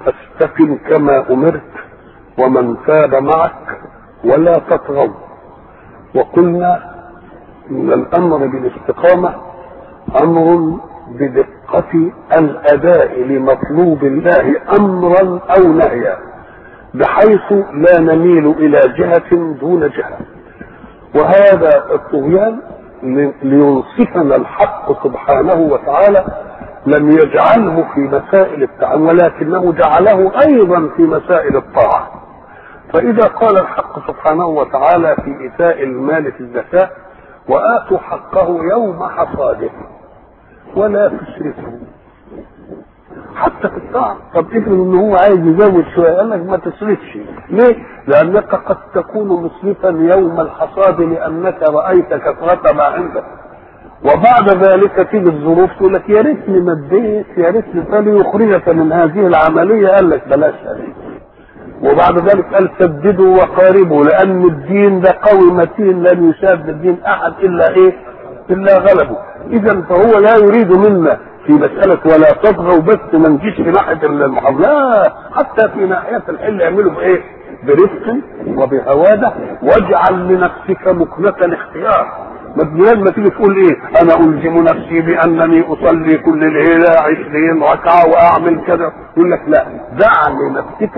فاستقم كما امرت ومن تاب معك ولا تطغوا وقلنا ان الامر بالاستقامه امر بدقه الاداء لمطلوب الله امرا او نهيا بحيث لا نميل الى جهه دون جهه وهذا الطغيان لينصفنا الحق سبحانه وتعالى لم يجعله في مسائل التعامل ولكنه جعله ايضا في مسائل الطاعه فاذا قال الحق سبحانه وتعالى في ايتاء المال في الزكاه واتوا حقه يوم حصاده ولا تسرفوا حتى في الطاعة طب افرض ان هو عايز يزود شوية قال لك ما تصرفش ليه؟ لأنك قد تكون مسرفا يوم الحصاد لأنك رأيت كثرة ما عندك وبعد ذلك تيجي الظروف تقول لك يا ريتني مديت يا ريتني فليخرجك من هذه العملية قال لك بلاش هذه وبعد ذلك قال سددوا وقاربوا لأن الدين ده قوي متين لن يشاد الدين أحد إلا إيه؟ إلا غلبه إذا فهو لا يريد منا في مسألة ولا تطغوا بس ما نجيش في ناحية المحافظة لا حتى في ناحية الحل يعملوا بإيه؟ برفق وبهوادة واجعل لنفسك مكنة الاختيار ما ما تيجي تقول ايه انا الزم نفسي بانني اصلي كل ليله عشرين ركعه واعمل كذا يقول لك لا دع لنفسك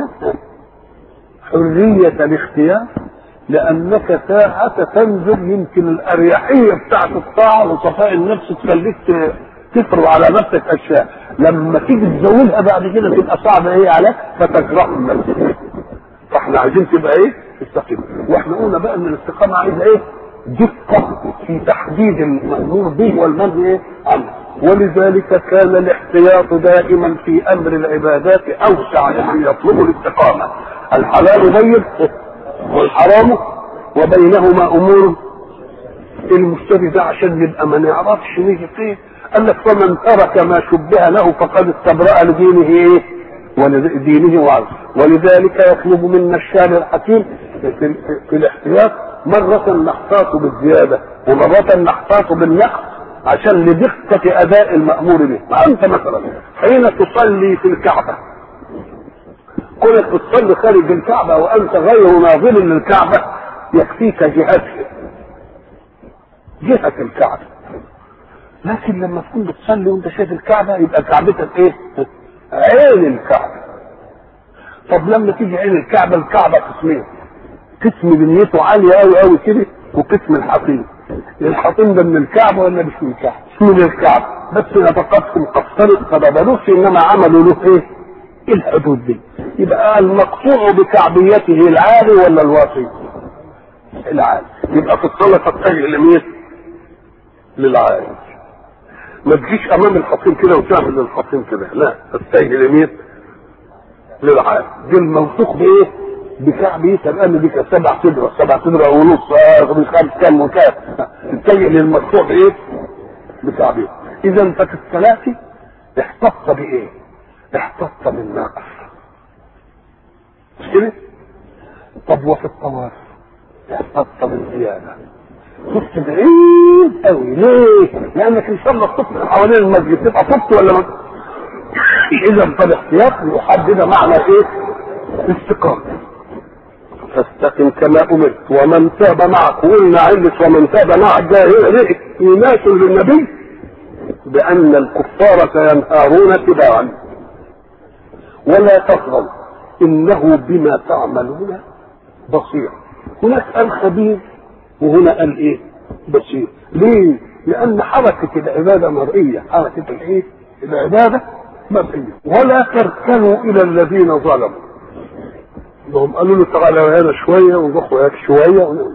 حريه الاختيار لانك ساعة تنزل يمكن الاريحيه بتاعت الطاعه وصفاء النفس تخليك تفرض على نفسك اشياء لما تيجي تزودها بعد كده تبقى صعبه ايه عليك فتكره نفسك فاحنا عايزين تبقى ايه تستقيم واحنا قلنا بقى ان الاستقامه عايزه ايه دقه في تحديد المامور به والمنهي ايه عنه ولذلك كان الاحتياط دائما في امر العبادات اوسع لمن يطلب الاستقامه الحلال بين والحرام وبينهما امور المشتبه ده عشان نبقى ما نعرفش نيجي فيه قال لك فمن ترك ما شبه له فقد استبرأ لدينه ايه؟ ولدينه وعرضه ولذلك يطلب منا الشارع الحكيم في, في, في الاحتياط مرة نحتاط بالزيادة ومرة نحتاط بالنقص عشان لدقة أداء المأمور به فأنت مثلا حين تصلي في الكعبة كونك بتصلي خارج الكعبة وأنت غير ناظر للكعبة يكفيك جهتها جهة الكعبة لكن لما تكون بتصلي وانت شايف الكعبة يبقى كعبتك ايه؟ عين الكعبة طب لما تيجي عين الكعبة الكعبة قسمين قسم بنيته عالية قوي قوي كده وقسم الحطيم الحطيم ده من الكعبة ولا مش من الكعبة؟ من الكعبة بس نفقاتهم قصرت فبدلوش انما عملوا له ايه؟ الحدود دي يبقى المقطوع بكعبيته العالي ولا الواطي؟ العالي يبقى في الصلاة تتجه لمين؟ للعالي ما تجيش امام الحصين كده وتعمل للحصين كده لا تتجه لمين؟ للعالي دي الموثوق بايه؟ بكعبه تبقى دي سبع صدرة سبع صدرة ونص مش خمس كام وكام تتجه للمقطوع بايه؟ بكعبه اذا ففي الصلاة احتط بايه؟ احتط بالنقص مش كده؟ طب وفي الطواف احتط بالزيادة طفت بعيد قوي ليه؟ لانك ان شاء الله الطفت حوالين المسجد تبقى طفت ولا ما اذا فالاحتياط يحدد معنى ايه؟ استقامة فاستقم كما امرت ومن تاب معك قلنا علة ومن تاب معك ده ايناس للنبي بان الكفار سينهارون تباعا ولا تطغوا انه بما تعملون بصير هناك قال خبير وهنا قال ايه بصير ليه لان حركة العبادة مرئية حركة الايه العبادة مرئية ولا تركنوا الى الذين ظلموا هم قالوا له تعالى هنا شوية ونروح وياك شوية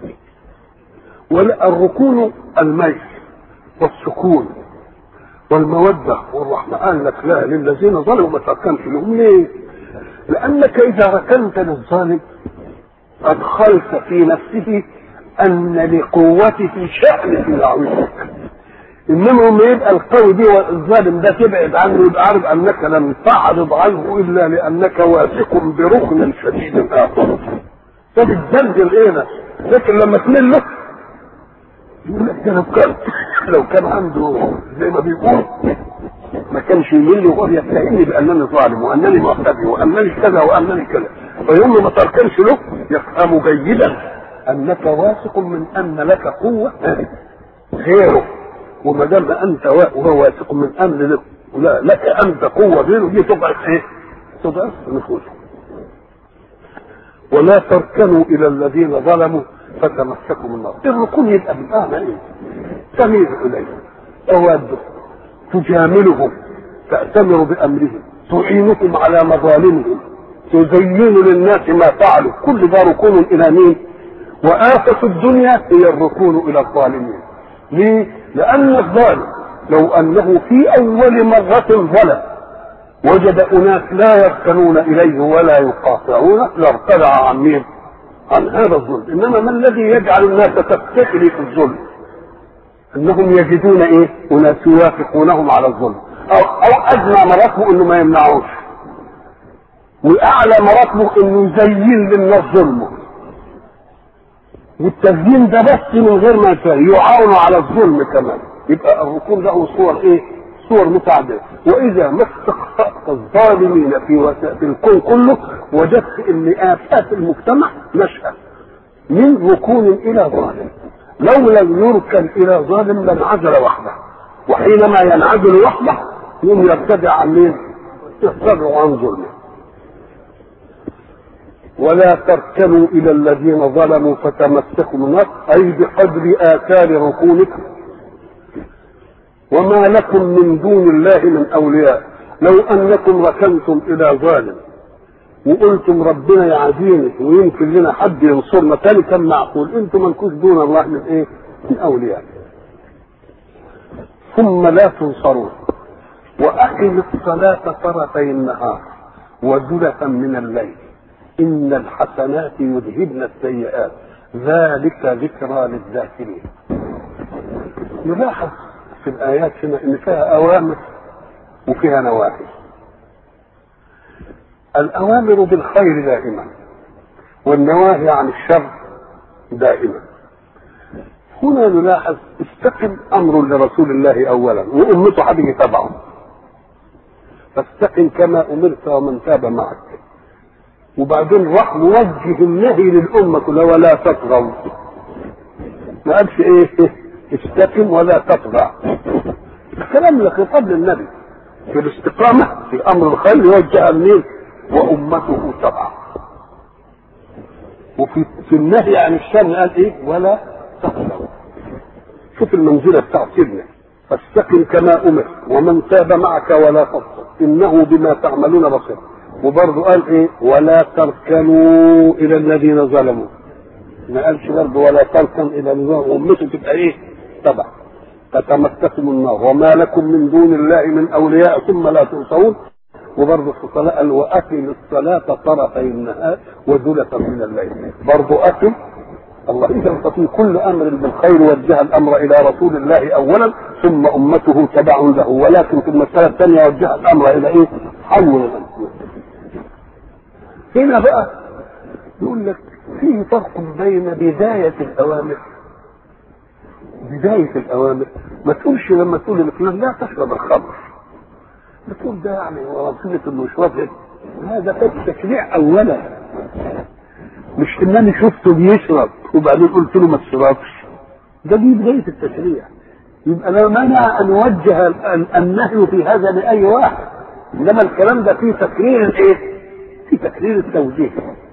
ولا الركون الميل والسكون والمودة والرحمة قال لك لا للذين ظلموا ما تركنش لهم ليه؟ لأنك إذا ركنت للظالم أدخلت في نفسه أن لقوته شأن في دعوتك إنما لما يبقى القوي دي والظالم ده تبعد عنه يبقى عارف أنك لم تعرض عنه إلا لأنك واثق بركن شديد آخر فبتزلزل إيه ده؟ لكن لما تمل له يقول لك ده لو كان لو كان عنده زي ما بيقول ما كانش يمل وهو يتهمني بانني ظالم وانني معتدي وانني كذا وانني كذا فيوم ما تركنش له يفهم جيدا انك واثق من ان لك قوه غيره وما دام انت وهو واثق من امر له لا لك انت قوه غيره دي تضعف ايه؟ تضعف نفوسه ولا تركنوا الى الذين ظلموا فتمسكوا بالنار الركون يبقى بالمعنى ايه؟ تميل اليه تواده تجاملهم تأتمر بأمرهم تعينهم على مظالمهم تزين للناس ما فعلوا كل ده ركون إلى مين وآفة الدنيا هي الركون إلى الظالمين ليه؟ لأن الظالم لو أنه في أول مرة ظلم وجد أناس لا يركنون إليه ولا يقاطعونه لارتدع عن مين؟ عن هذا الظلم إنما ما الذي يجعل الناس تفتكر في الظلم انهم يجدون ايه اناس يوافقونهم على الظلم او او ادنى مراتبه انه ما يمنعوش واعلى مراتبه انه يزين للناس ظلمه والتزيين ده بس من غير ما يعاونوا على الظلم كمان يبقى الركون له صور ايه صور متعدده واذا ما استقصأت الظالمين في وسائل في الكون كله وجدت ان افات المجتمع نشأت من ركون الى ظالم لو لم يركن الى ظالم لانعزل وحده وحينما ينعزل وحده يوم يرتدع عن مين؟ يرتدع عن ظلمه ولا تركنوا الى الذين ظلموا فتمسكوا بالنار اي بقدر اثار ركونكم وما لكم من دون الله من اولياء لو انكم ركنتم الى ظالم وقلتم ربنا يعادينا ويمكن لنا حد ينصرنا تاني كان معقول انتم مالكوش دون الله من ايه؟ من اولياء ثم لا تنصرون واقم الصلاه طرفي النهار وزلفا من الليل ان الحسنات يذهبن السيئات ذلك ذكرى للذاكرين نلاحظ في الايات هنا ان فيها اوامر وفيها نواهي الأوامر بالخير دائما والنواهي عن الشر دائما هنا نلاحظ استقم أمر لرسول الله أولا وأمته هتيجي تبعه فاستقم كما أمرت ومن تاب معك وبعدين راح موجه النهي للأمة كلها ولا تطغوا ما قالش إيه استقم ولا تطغى الكلام لخطاب للنبي في الاستقامة في أمر الخير يوجه منين وامته تبعه وفي في النهي عن الشر قال ايه ولا تقتلوا شوف المنزله بتاعت سيدنا فاستقم كما امر ومن تاب معك ولا تبطل انه بما تعملون بصير وبرضه قال ايه ولا تركنوا الى الذين ظلموا ما قالش برضه ولا تركن الى الذين امته تبقى ايه تبع فتمسكوا النار وما لكم من دون الله من اولياء ثم لا تنصرون وبرضه في الصلاة قال وأقم الصلاة طرفي النهار وزلفا من الليل برضه أقم الله إذا ففي كل أمر بالخير وجه الأمر إلى رسول الله أولا ثم أمته تبع له ولكن في المسألة الثانية وجه الأمر إلى إيه؟ حول هنا بقى يقول لك فيه فرق بين بداية الأوامر بداية الأوامر ما تقولش لما تقول لفلان لا تشرب الخمر بتقول ده يعني وسيلة المشروب هذا كان تشريع اولا مش انني شفته بيشرب وبعدين قلت له ما تشربش ده دي بداية التشريع يبقى لا مانع ان يوجه النهي في هذا لاي واحد انما الكلام ده فيه تكرير الايه؟ في تكرير التوجيه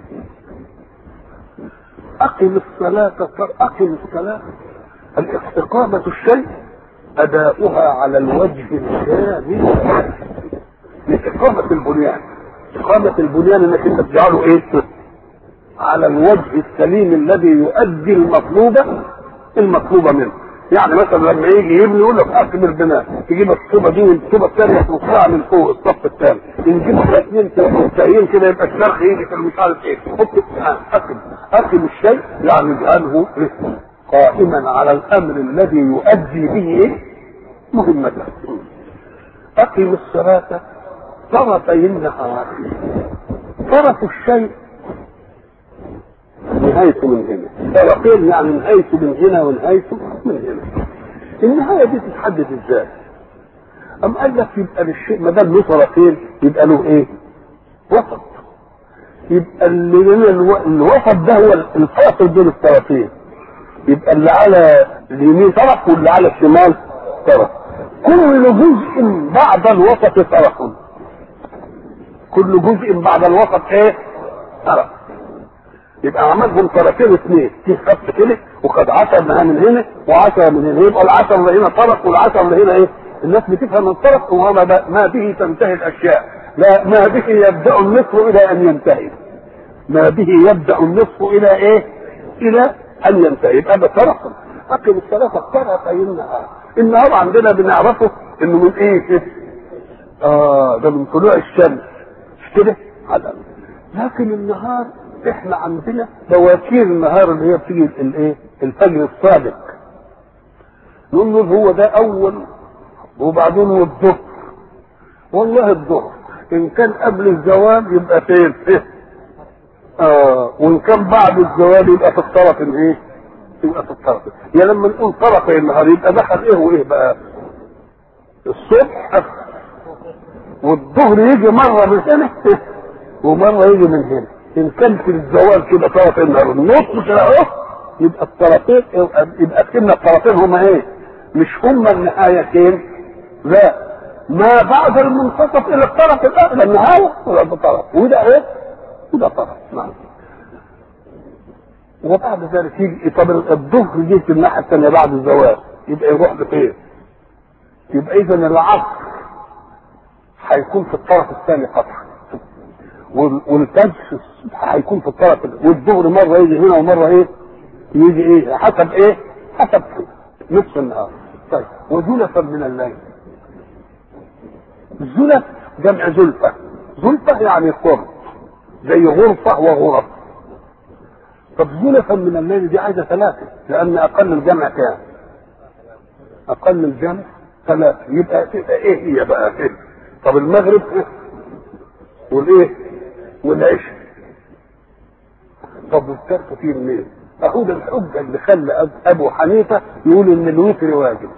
اقم الصلاة اقم الصلاة الاستقامة الشيء أداؤها على الوجه الكامل لإقامة البنيان إقامة البنيان إنك أنت تجعله إيه؟ على الوجه السليم الذي يؤدي المطلوبة المطلوبة منه يعني مثلا لما يجي يبني يقول لك اقم البناء تجيب الطوبه دي والطوبه الثانيه ترفعها من فوق الصف الثاني نجيب اثنين ثلاثه كده يبقى الشرخ يجي في مش عارف ايه حط اقم اقم الشيء يعني اجعله قائما على الامر الذي يؤدي به ايه؟ مهمته اقم الصلاه طرفي النهار طرف الشيء نهايته من هنا طرفين يعني نهايته من هنا ونهايته من هنا النهايه دي تتحدد ازاي أم قال لك يبقى للشيء ما دام له طرفين يبقى له ايه؟ وسط يبقى اللي من الو... الوسط ده هو الفاصل بين الطرفين يبقى اللي على اليمين طرف واللي على الشمال طرف كل جزء بعد الوسط طرف كل جزء بعد الوسط ايه؟ طرف يبقى عملهم طرفين اثنين في خط كده وخد 10 منها من هنا و10 من هنا يبقى ال10 اللي هنا طرف وال10 اللي هنا ايه؟ الناس بتفهم الطرف وما ما به تنتهي الاشياء لا ما به يبدا النصف الى ان ينتهي ما به يبدا النصف الى ايه؟ الى ان ينتهي يبقى ده طرف اقم الثلاثه طرفي النهار النهار عندنا بنعرفه انه من ايه كده؟ اه ده من طلوع الشمس مش كده؟ على لكن النهار احنا عندنا بواكير النهار اللي هي بتيجي الايه؟ الفجر الصادق نقول له هو ده اول وبعدين الظهر والله الظهر ان كان قبل الزوال يبقى فين؟ فين؟ اه وان كان بعد الزوال يبقى في الطرف الايه؟ يبقى في الطرف يا لما نقول طرفي النهار يبقى دخل ايه وايه بقى؟ الصبح والظهر يجي مره من هنا ومره يجي من هنا ان كان في الزوال كده طرف النهار النص كده اهو يبقى الطرفين يبقى كنا الطرفين هما ايه؟ مش هما النهايتين لا ما بعد المنتصف الى الطرف الاخر النهايه ولا الطرف وده ايه؟ وده طرف نعم وبعد ذلك يجي طب الظهر يجي في الناحيه الثانيه بعد الزوال يبقى يروح لفين؟ يبقى اذا العصر هيكون في الطرف الثاني قطعا والفجر الصبح هيكون في الطرف والظهر مره يجي هنا ومره ايه؟ يجي ايه؟ حسب ايه؟ حسب نصف النهار طيب وزلفا من الليل زلف جمع زلفة زلفة يعني قرب زي غرفة وغرف طب زلفا من الليل دي عايزة ثلاثة لأن أقل الجمع كام؟ أقل الجمع ثلاثة يبقى تبقى إيه هي بقى كده؟ طب المغرب إيه؟ والإيه؟ والعشاء طب والترك فيه منين؟ أهو ده الحجة اللي خلى أبو حنيفة يقول إن الوتر واجب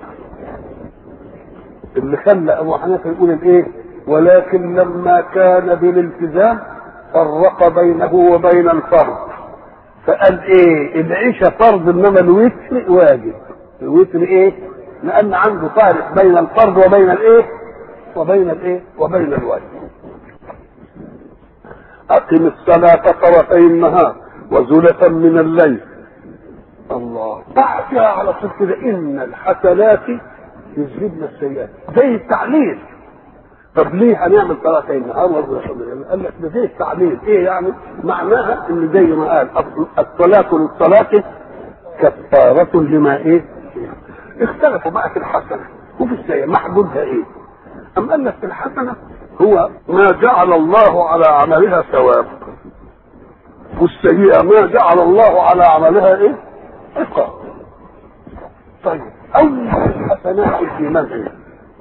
اللي خلى ابو حنيفه يقول الايه ولكن لما كان بالالتزام فرق بينه وبين الفرض فقال ايه العيشه فرض انما الوتر واجب الوتر ايه لان عنده فارق بين الفرض وبين الايه وبين الايه وبين الواجب اقم الصلاه طرفي النهار وزلفا من الليل الله بعدها على طول كده ان الحسنات يذهبن السيئات زي التعليل طب ليه هنعمل صلاتي النهار قال لك ده زي التعليل ايه يعني معناها ان زي ما قال الصلاة للصلاة كفارة لما ايه اختلفوا بقى في الحسنة وفي السيئة محدودها ايه أم قال لك في الحسنة هو ما جعل الله على عملها ثواب والسيئة ما جعل الله على عملها ايه عقاب طيب أول الحسنات الإيمان إيه؟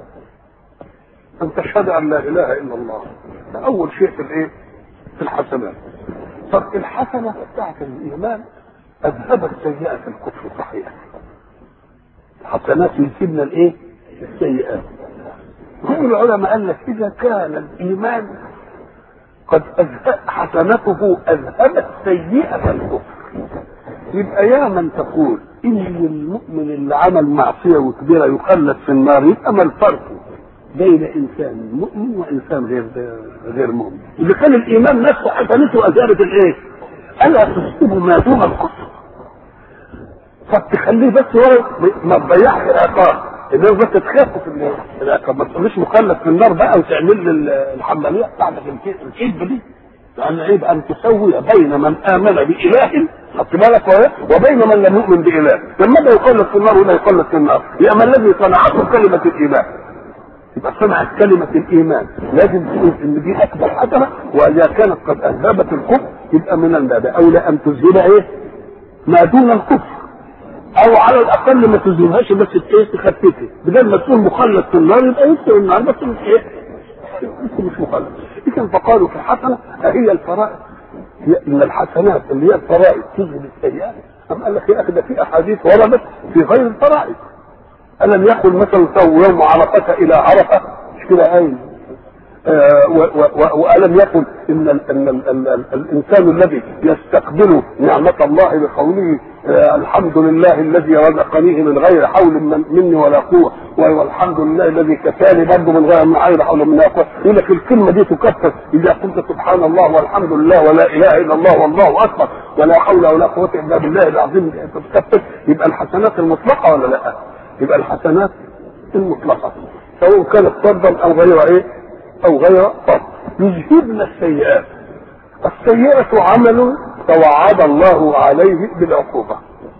أن تشهد أن لا إله إلا الله ده أول شيء في الإيه؟ في الحسنات طب الحسنة بتاعت الإيمان أذهبت سيئة الكفر صحيح الحسنات يسيبنا الإيه؟ السيئات هم العلماء قال لك إذا كان الإيمان قد أذهب حسنته أذهبت سيئة الكفر يبقى يا من تقول ان المؤمن اللي عمل معصيه وكبيره يخلد في النار يبقى ما الفرق بين انسان مؤمن وانسان غير غير مؤمن اللي كان الايمان نفسه حسنته اثابت الايه؟ الا تصيبه ما دون الكفر فتخليه بس ورا ما تضيعش العقاب الناس بس تخاف في العقاب ما تخليش مخلد في النار بقى وتعمل لي الحماميه بتاعتك الكذب دي لأن عيب أن تسوي بين من آمن بإله خدت بالك وبين من لم يؤمن بإله لما ده يقلد في النار ولا يقلد في النار يبقى ما الذي صنعته كلمة الإيمان يبقى صنعت كلمة الإيمان لازم تقول إن دي أكبر حسنة وإذا كانت قد أذهبت الكفر يبقى من الباب أولى أن تذهب إيه؟ ما دون الكفر أو على الأقل ما تذهبهاش بس إيه تخففه بدل ما تكون مخلد في النار يبقى يدخل النار بس مش إيه؟ مش مخلد إذا فقالوا في الحسنة هي الفرائض ان الحسنات اللي هي الفرائض تذهب السيئات أم قال لك يا اخي ده في احاديث وردت في غير الفرائض الم يقل مثلا سووا يوم عرفه الى عرفه مش كده قايل آه، و- و- و- والم يقل ان ال ان ال ال ال الانسان الذي يستقبل نعمه الله بقوله آه، الحمد لله الذي رزقنيه من غير حول من مني ولا قوه والحمد لله الذي كفاني برضه من غير من غير حول مني ولا قوه يقول لك الكلمه دي تكفر اذا قلت سبحان الله والحمد لله ولا اله الا الله والله اكبر ولا حول ولا قوه الا بالله العظيم تكفر يبقى الحسنات المطلقه ولا لا؟ يبقى الحسنات المطلقه سواء كانت فرضا او غير ايه؟ او غير فرض يذهبن السيئات السيئة عمل توعد الله عليه بالعقوبة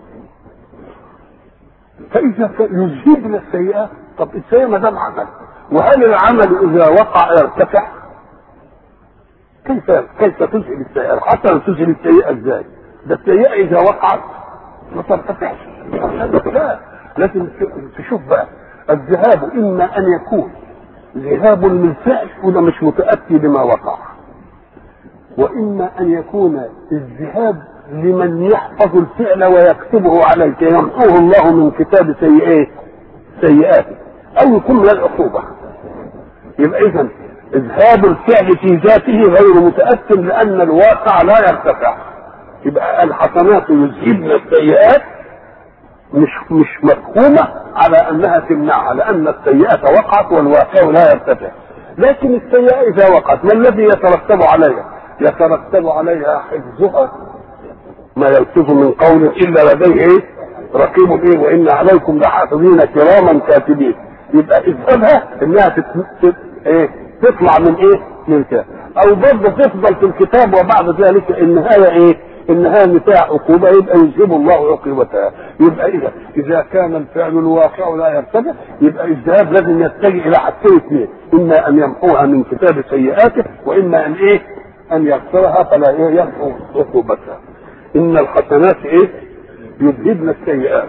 فإذا ك- يذهبن السيئات طب السيئة ما دام عمل وهل العمل إذا وقع يرتفع؟ كيف كيف تذهب السيئة؟ حتى لو تذهب السيئة ازاي؟ ده السيئة إذا وقعت ما ترتفعش لا لازم ت- تشوف بقى الذهاب إما أن يكون ذهاب للفعل وده مش متأتي بما وقع وإما أن يكون الذهاب لمن يحفظ الفعل ويكتبه عليك يمحوه الله من كتاب سيئات سيئاته أو يكون من العقوبة يبقى إذا إذهاب الفعل في ذاته غير متأثر لأن الواقع لا يرتفع يبقى الحسنات يذهبن السيئات مش مش مفهومة على أنها تمنعها لأن السيئة وقعت والواقع لا يرتفع لكن السيئة إذا وقعت ما الذي يترتب عليها؟ يترتب عليها حفظها ما يلفظ من قول إلا لديه إيه؟ رقيب إيه وإن عليكم لحافظين كراما كاتبين يبقى إذهبها إنها تت... تت... إيه؟ تطلع من إيه؟ من الكتاب أو برضه تفضل في الكتاب وبعد ذلك النهاية إيه؟ النهاية نتاع عقوبة يبقى يذهب الله عقوبتها يبقى إذا إذا كان الفعل الواقع لا يرتفع يبقى الذهاب لازم يتجه إلى حاجتين اثنين إما أن يمحوها من كتاب سيئاته وإما أن إيه؟ أن يغفرها فلا إيه يمحو عقوبتها إن الحسنات إيه؟ يذهبن السيئات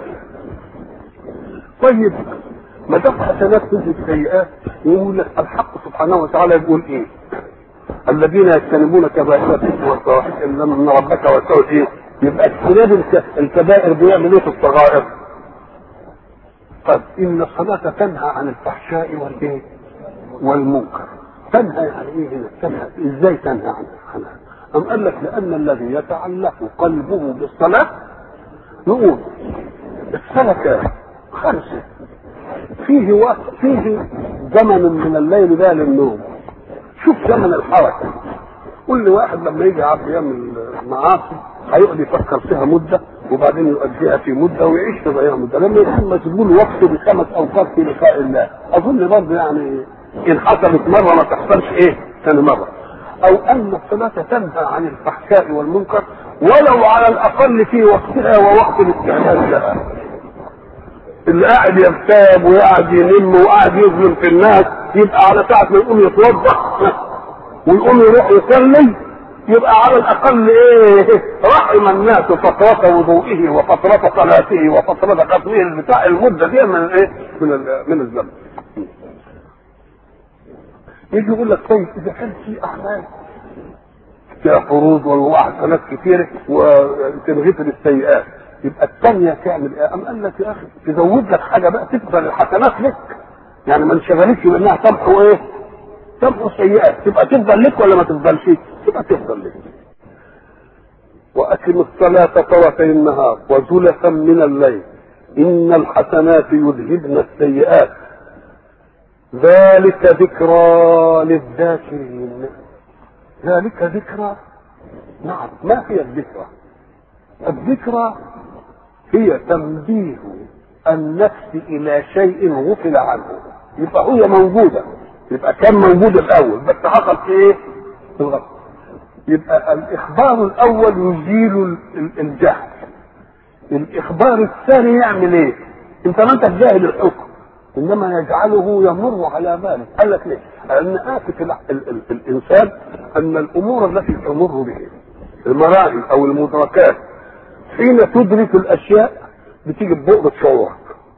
طيب ما دام حسنات تذهب السيئات يقول لك الحق سبحانه وتعالى يقول ايه؟ الذين يجتنبون كبائر الاثم والفواحش الا ان ربك وسعوا ايه؟ يبقى اجتناب الك- الكبائر بيعمل ايه في الصغائر؟ طب ان الصلاه تنهى عن الفحشاء والايه؟ والمنكر تنهى يعني ايه هنا؟ تنهى ازاي تنهى عن عنها؟ أم قال لك لأن الذي يتعلق قلبه بالصلاة نقول الصلاة كام؟ خمسة فيه وقت فيه زمن من الليل ده للنوم شوف زمن الحركة كل واحد لما يجي عبد يعمل معاصي هيقعد يفكر فيها مدة وبعدين يؤديها في مدة ويعيش في ضياع مدة لما يكون مشغول وقته بخمس أوقات في لقاء الله أظن برضه يعني إن حصلت مرة ما تحصلش إيه ثاني مرة أو أن الصلاة تنهى عن الفحشاء والمنكر ولو على الأقل في وقتها ووقت الاستعمال لها اللي قاعد يغتاب وقاعد يلم وقاعد يظلم في الناس يبقى على ساعة ما يقوم يتوضا ويقوم يروح يصلي يبقى على الأقل إيه رحم الناس فترة وضوئه وفترة صلاته وفترة قتله بتاع المدة دي من إيه من ال- من الزمن يجي يقول لك طيب إذا كان في أعمال فيها فروض وحسنات كتيرة وتنغفر السيئات يبقى الثانية تعمل ايه؟ أم قال لك يا أخي تزود لك حاجة بقى تفضل الحسنات لك يعني ما انشغلتش بأنها تمحو إيه؟ تمحو السيئات تبقى تفضل لك ولا ما تفضلش؟ تبقى تفضل لك وأقم الصلاة طرفي النهار وزلفا من الليل إن الحسنات يذهبن السيئات ذلك ذكرى للذاكرين ذلك ذكرى نعم ما هي الذكرى الذكرى هي تنبيه النفس الى شيء غفل عنه يبقى هي موجوده يبقى كان موجود الاول بس حصل في ايه في الغفله يبقى الاخبار الاول يزيل ال- ال- الجهل الاخبار الثاني يعمل ايه انت ما انت جاهل الحكم انما يجعله يمر على بالك قال لك ليه لان آفة ال- ال- ال- الانسان ان الامور التي تمر به المراحل او المدركات حين تدرك الاشياء بتيجي ببؤرة شعورك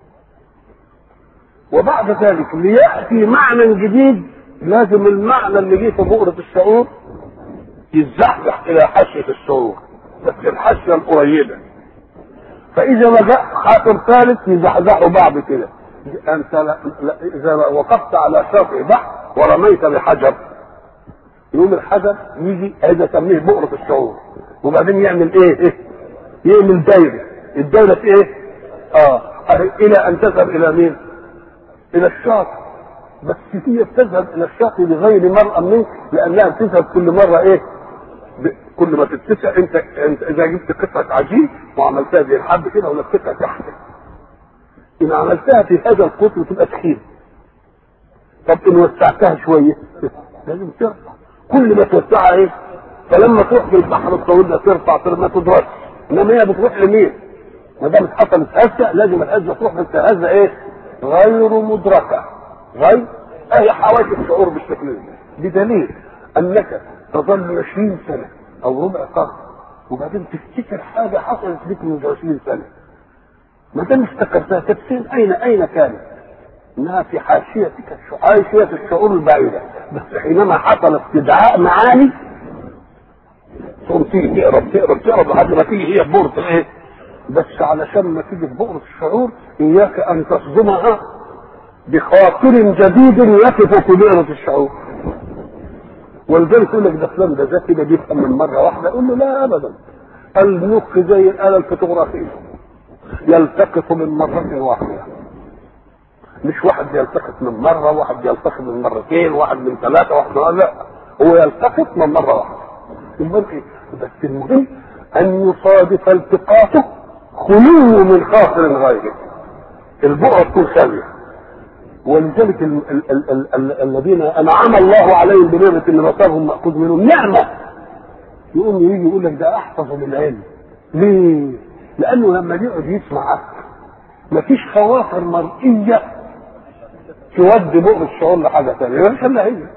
وبعد ذلك لياتي معنى جديد لازم المعنى اللي جه في بؤرة الشعور يتزحزح الى حاشية الشعور بس الحاشية القريبة فاذا ما جاء خاطر ثالث يزحزحوا بعض كده انت لا لا اذا وقفت على شاطئ بحر ورميت بحجر يقوم الحجر يجي هذا سميه بؤرة الشعور وبعدين يعمل ايه؟ إيه؟ يعمل دايرة الدايرة في ايه؟ اه الى ان تذهب الى مين؟ الى الشاطئ بس هي بتذهب الى الشاطئ لغير مرأى منك لانها بتذهب كل مرة ايه؟ ب... كل ما تتسع انت انت اذا جبت قطعة عجين وعملتها زي الحب كده ولفيتها تحت ان عملتها في هذا القطر تبقى تخين طب ان وسعتها شوية لازم ترفع كل ما توسعها ايه؟ فلما تروح في البحر الطويل ده ترفع ترفع ما تدركش انما هي بتروح لمين؟ ما دام حصلت هزه لازم الهزه تروح بس هزه ايه؟ غير مدركه غير اي حوادث الشعور بالشكل ده بدليل انك تظل 20 سنه او ربع قرن وبعدين تفتكر حاجه حصلت لك من 20 سنه ما دام افتكرتها تفسير اين اين كانت؟ انها في حاشيتك حاشيه الشعور البعيده بس حينما حصل استدعاء معاني تقوم تيجي تقرب تقرب تقرب لحد ما تيجي هي بؤرة الايه؟ بس علشان ما تيجي بؤرة الشعور اياك ان تصدمها بخاطر جديد يقف في بؤرة الشعور ولذلك يقول لك ده فلان ده ذكي ده بيفهم من مره واحده يقول له لا ابدا المخ زي الاله الفوتوغرافيه يلتقط من مره واحده مش واحد بيلتقط من مره واحد بيلتقط من مرتين واحد من ثلاثه واحد من لا هو يلتقط من مره واحده المهم ايه بس المهم ان يصادف التقاطه خلو من خاطر غيره البؤره تكون خاليه ولذلك ال ال ال ال ال الذين انعم الله عليهم بنعمه ان بصرهم ماخوذ منهم نعمه يقوم يجي يقول لك ده احفظ من العلم ليه؟ لانه لما يقعد يسمع مفيش خواطر مرئيه تودي بؤر الشعور لحاجه ثانيه مش الا هي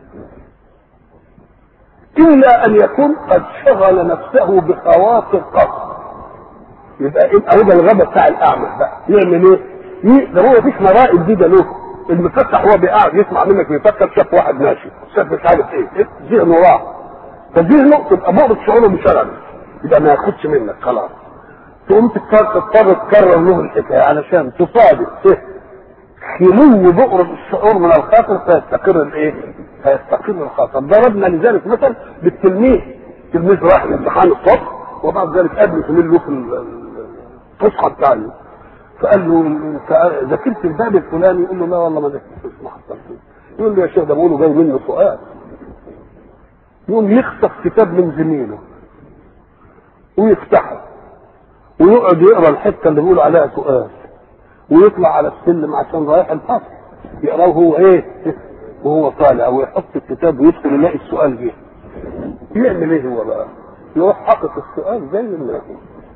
الا ان يكون قد شغل نفسه بخواطر قصد يبقى يبقى هو الغبا بتاع الاعمى بقى يعمل ايه؟ ده هو مفيش مرائي جديده له المفتح هو بيقعد يسمع منك بيفكر شاف واحد ماشي شاف مش عارف ايه ذهنه راح فذهنه تبقى بؤرة شعوره مشغل يبقى ما ياخدش منك خلاص تقوم تضطر تكرر له الحكايه علشان تصادف خلو بؤرة الشعور من الخاطر فيستقر الايه؟ فيستقر الخاطر ضربنا لذلك مثلا بالتلميذ تلميذ راح الامتحان الصبح وبعد ذلك قابله زميل له في الفسحه بتاعته فقال له انت ذاكرت الباب الفلاني يقول له لا والله ما ذاكرتش ما حصلتش يقول له يا شيخ ده بقوله جاي منه سؤال يقوم يخطف كتاب من زميله ويفتحه ويقعد يقرا الحته اللي بيقولوا عليها سؤال ويطلع على السلم عشان رايح الفصل يقراه هو ايه وهو طالع ويحط الكتاب ويدخل يلاقي السؤال جه يعمل ايه هو بقى؟ يروح حاطط السؤال زي ما هو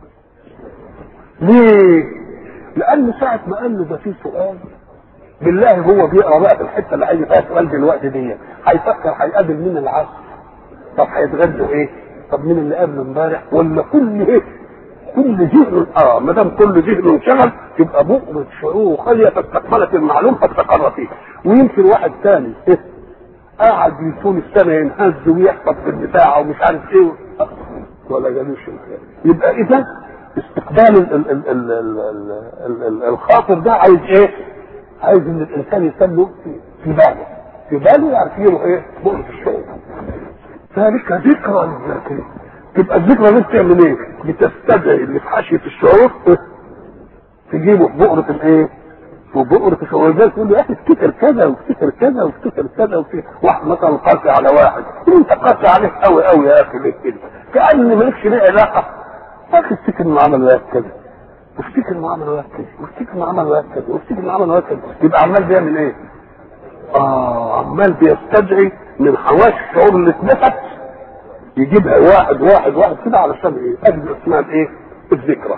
ليه؟ لأن ساعة ما قال له ده في سؤال بالله هو بيقرا بقى في الحته اللي هيجي فيها سؤال دلوقتي دي هيفكر هيقابل مين العصر طب هيتغدوا ايه؟ طب مين اللي قابله امبارح؟ ولا كل ايه؟ كل ذهن اه ما دام كل ذهن انشغل تبقى بؤرة شعور خالية فاستقبلت المعلوم فاستقر فيه ويمكن واحد ثاني إيه؟ قاعد طول السنة ينهز ويحفظ في الدفاع ومش عارف ايه ولا جالوش يبقى اذا استقبال ال ال ال ال ال ال ال الخاطر ده عايز ايه؟ عايز ان الانسان يسمه في باله في باله يعرفينه ايه؟ بؤرة الشعور ذلك ذكرى للذاكرين تبقى الذكرى دي بتعمل ايه؟ بتستدعي اللي في حاشيه الشعور تجيبه في بؤرة الايه؟ في بؤرة الشعور ولذلك تقول له يا اخي افتكر كذا وافتكر كذا وافتكر كذا وافتكر واحد مثلا قاسي على واحد انت قاسي عليك قوي قوي يا اخي ليه كده؟ كأن مالكش ليه علاقة يا اخي افتكر انه عمل وياك كذا وافتكر انه عمل وياك كذا وافتكر انه عمل وياك كذا وافتكر انه عمل وياك كذا يبقى عمال بيعمل ايه؟ اه عمال بيستدعي من حواس الشعور اللي اتنفت يجيبها واحد واحد واحد كده علشان ايه؟ اجل اسمها الايه؟ الذكرى.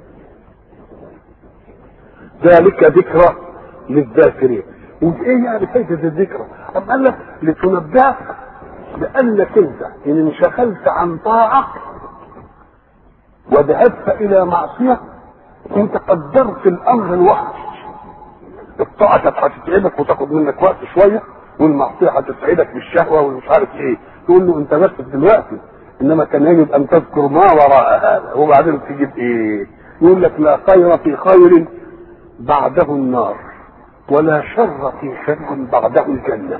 ذلك ذكرى للذاكرين. وايه يعني فايدة الذكرى؟ أم قال لك لتنبهك بأنك أنت إن انشغلت عن طاعة وذهبت إلى معصية أنت قدرت الأمر الوحش. الطاعة كانت هتتعبك وتاخد منك وقت شوية والمعصية هتسعدك بالشهوة ومش عارف إيه. تقول له انت بس دلوقتي انما كان يجب ان تذكر ما وراء هذا وبعدين تجيب ايه يقول لك لا خير في خير بعده النار ولا شر في شر بعده الجنة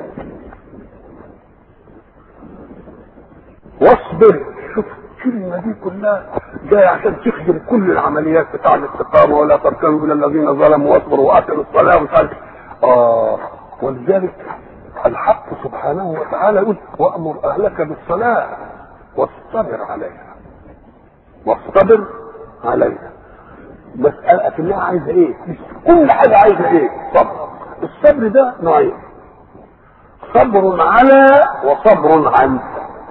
واصبر شوف الكلمة دي كلها جاية عشان تخدم كل العمليات بتاع الاستقامة ولا تركنوا إلى الذين ظلموا واصبروا وأقيموا الصلاة ومش عارف آه ولذلك الحق سبحانه وتعالى يقول وأمر أهلك بالصلاة واصطبر عليها واصطبر عليها مسألة كلها عايزة ايه؟ كل حاجة عايزة ايه؟ صبر الصبر ده نوعين صبر على وصبر عن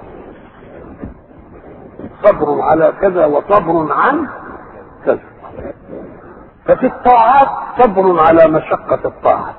صبر على كذا وصبر عن كذا ففي الطاعات صبر على مشقة الطاعة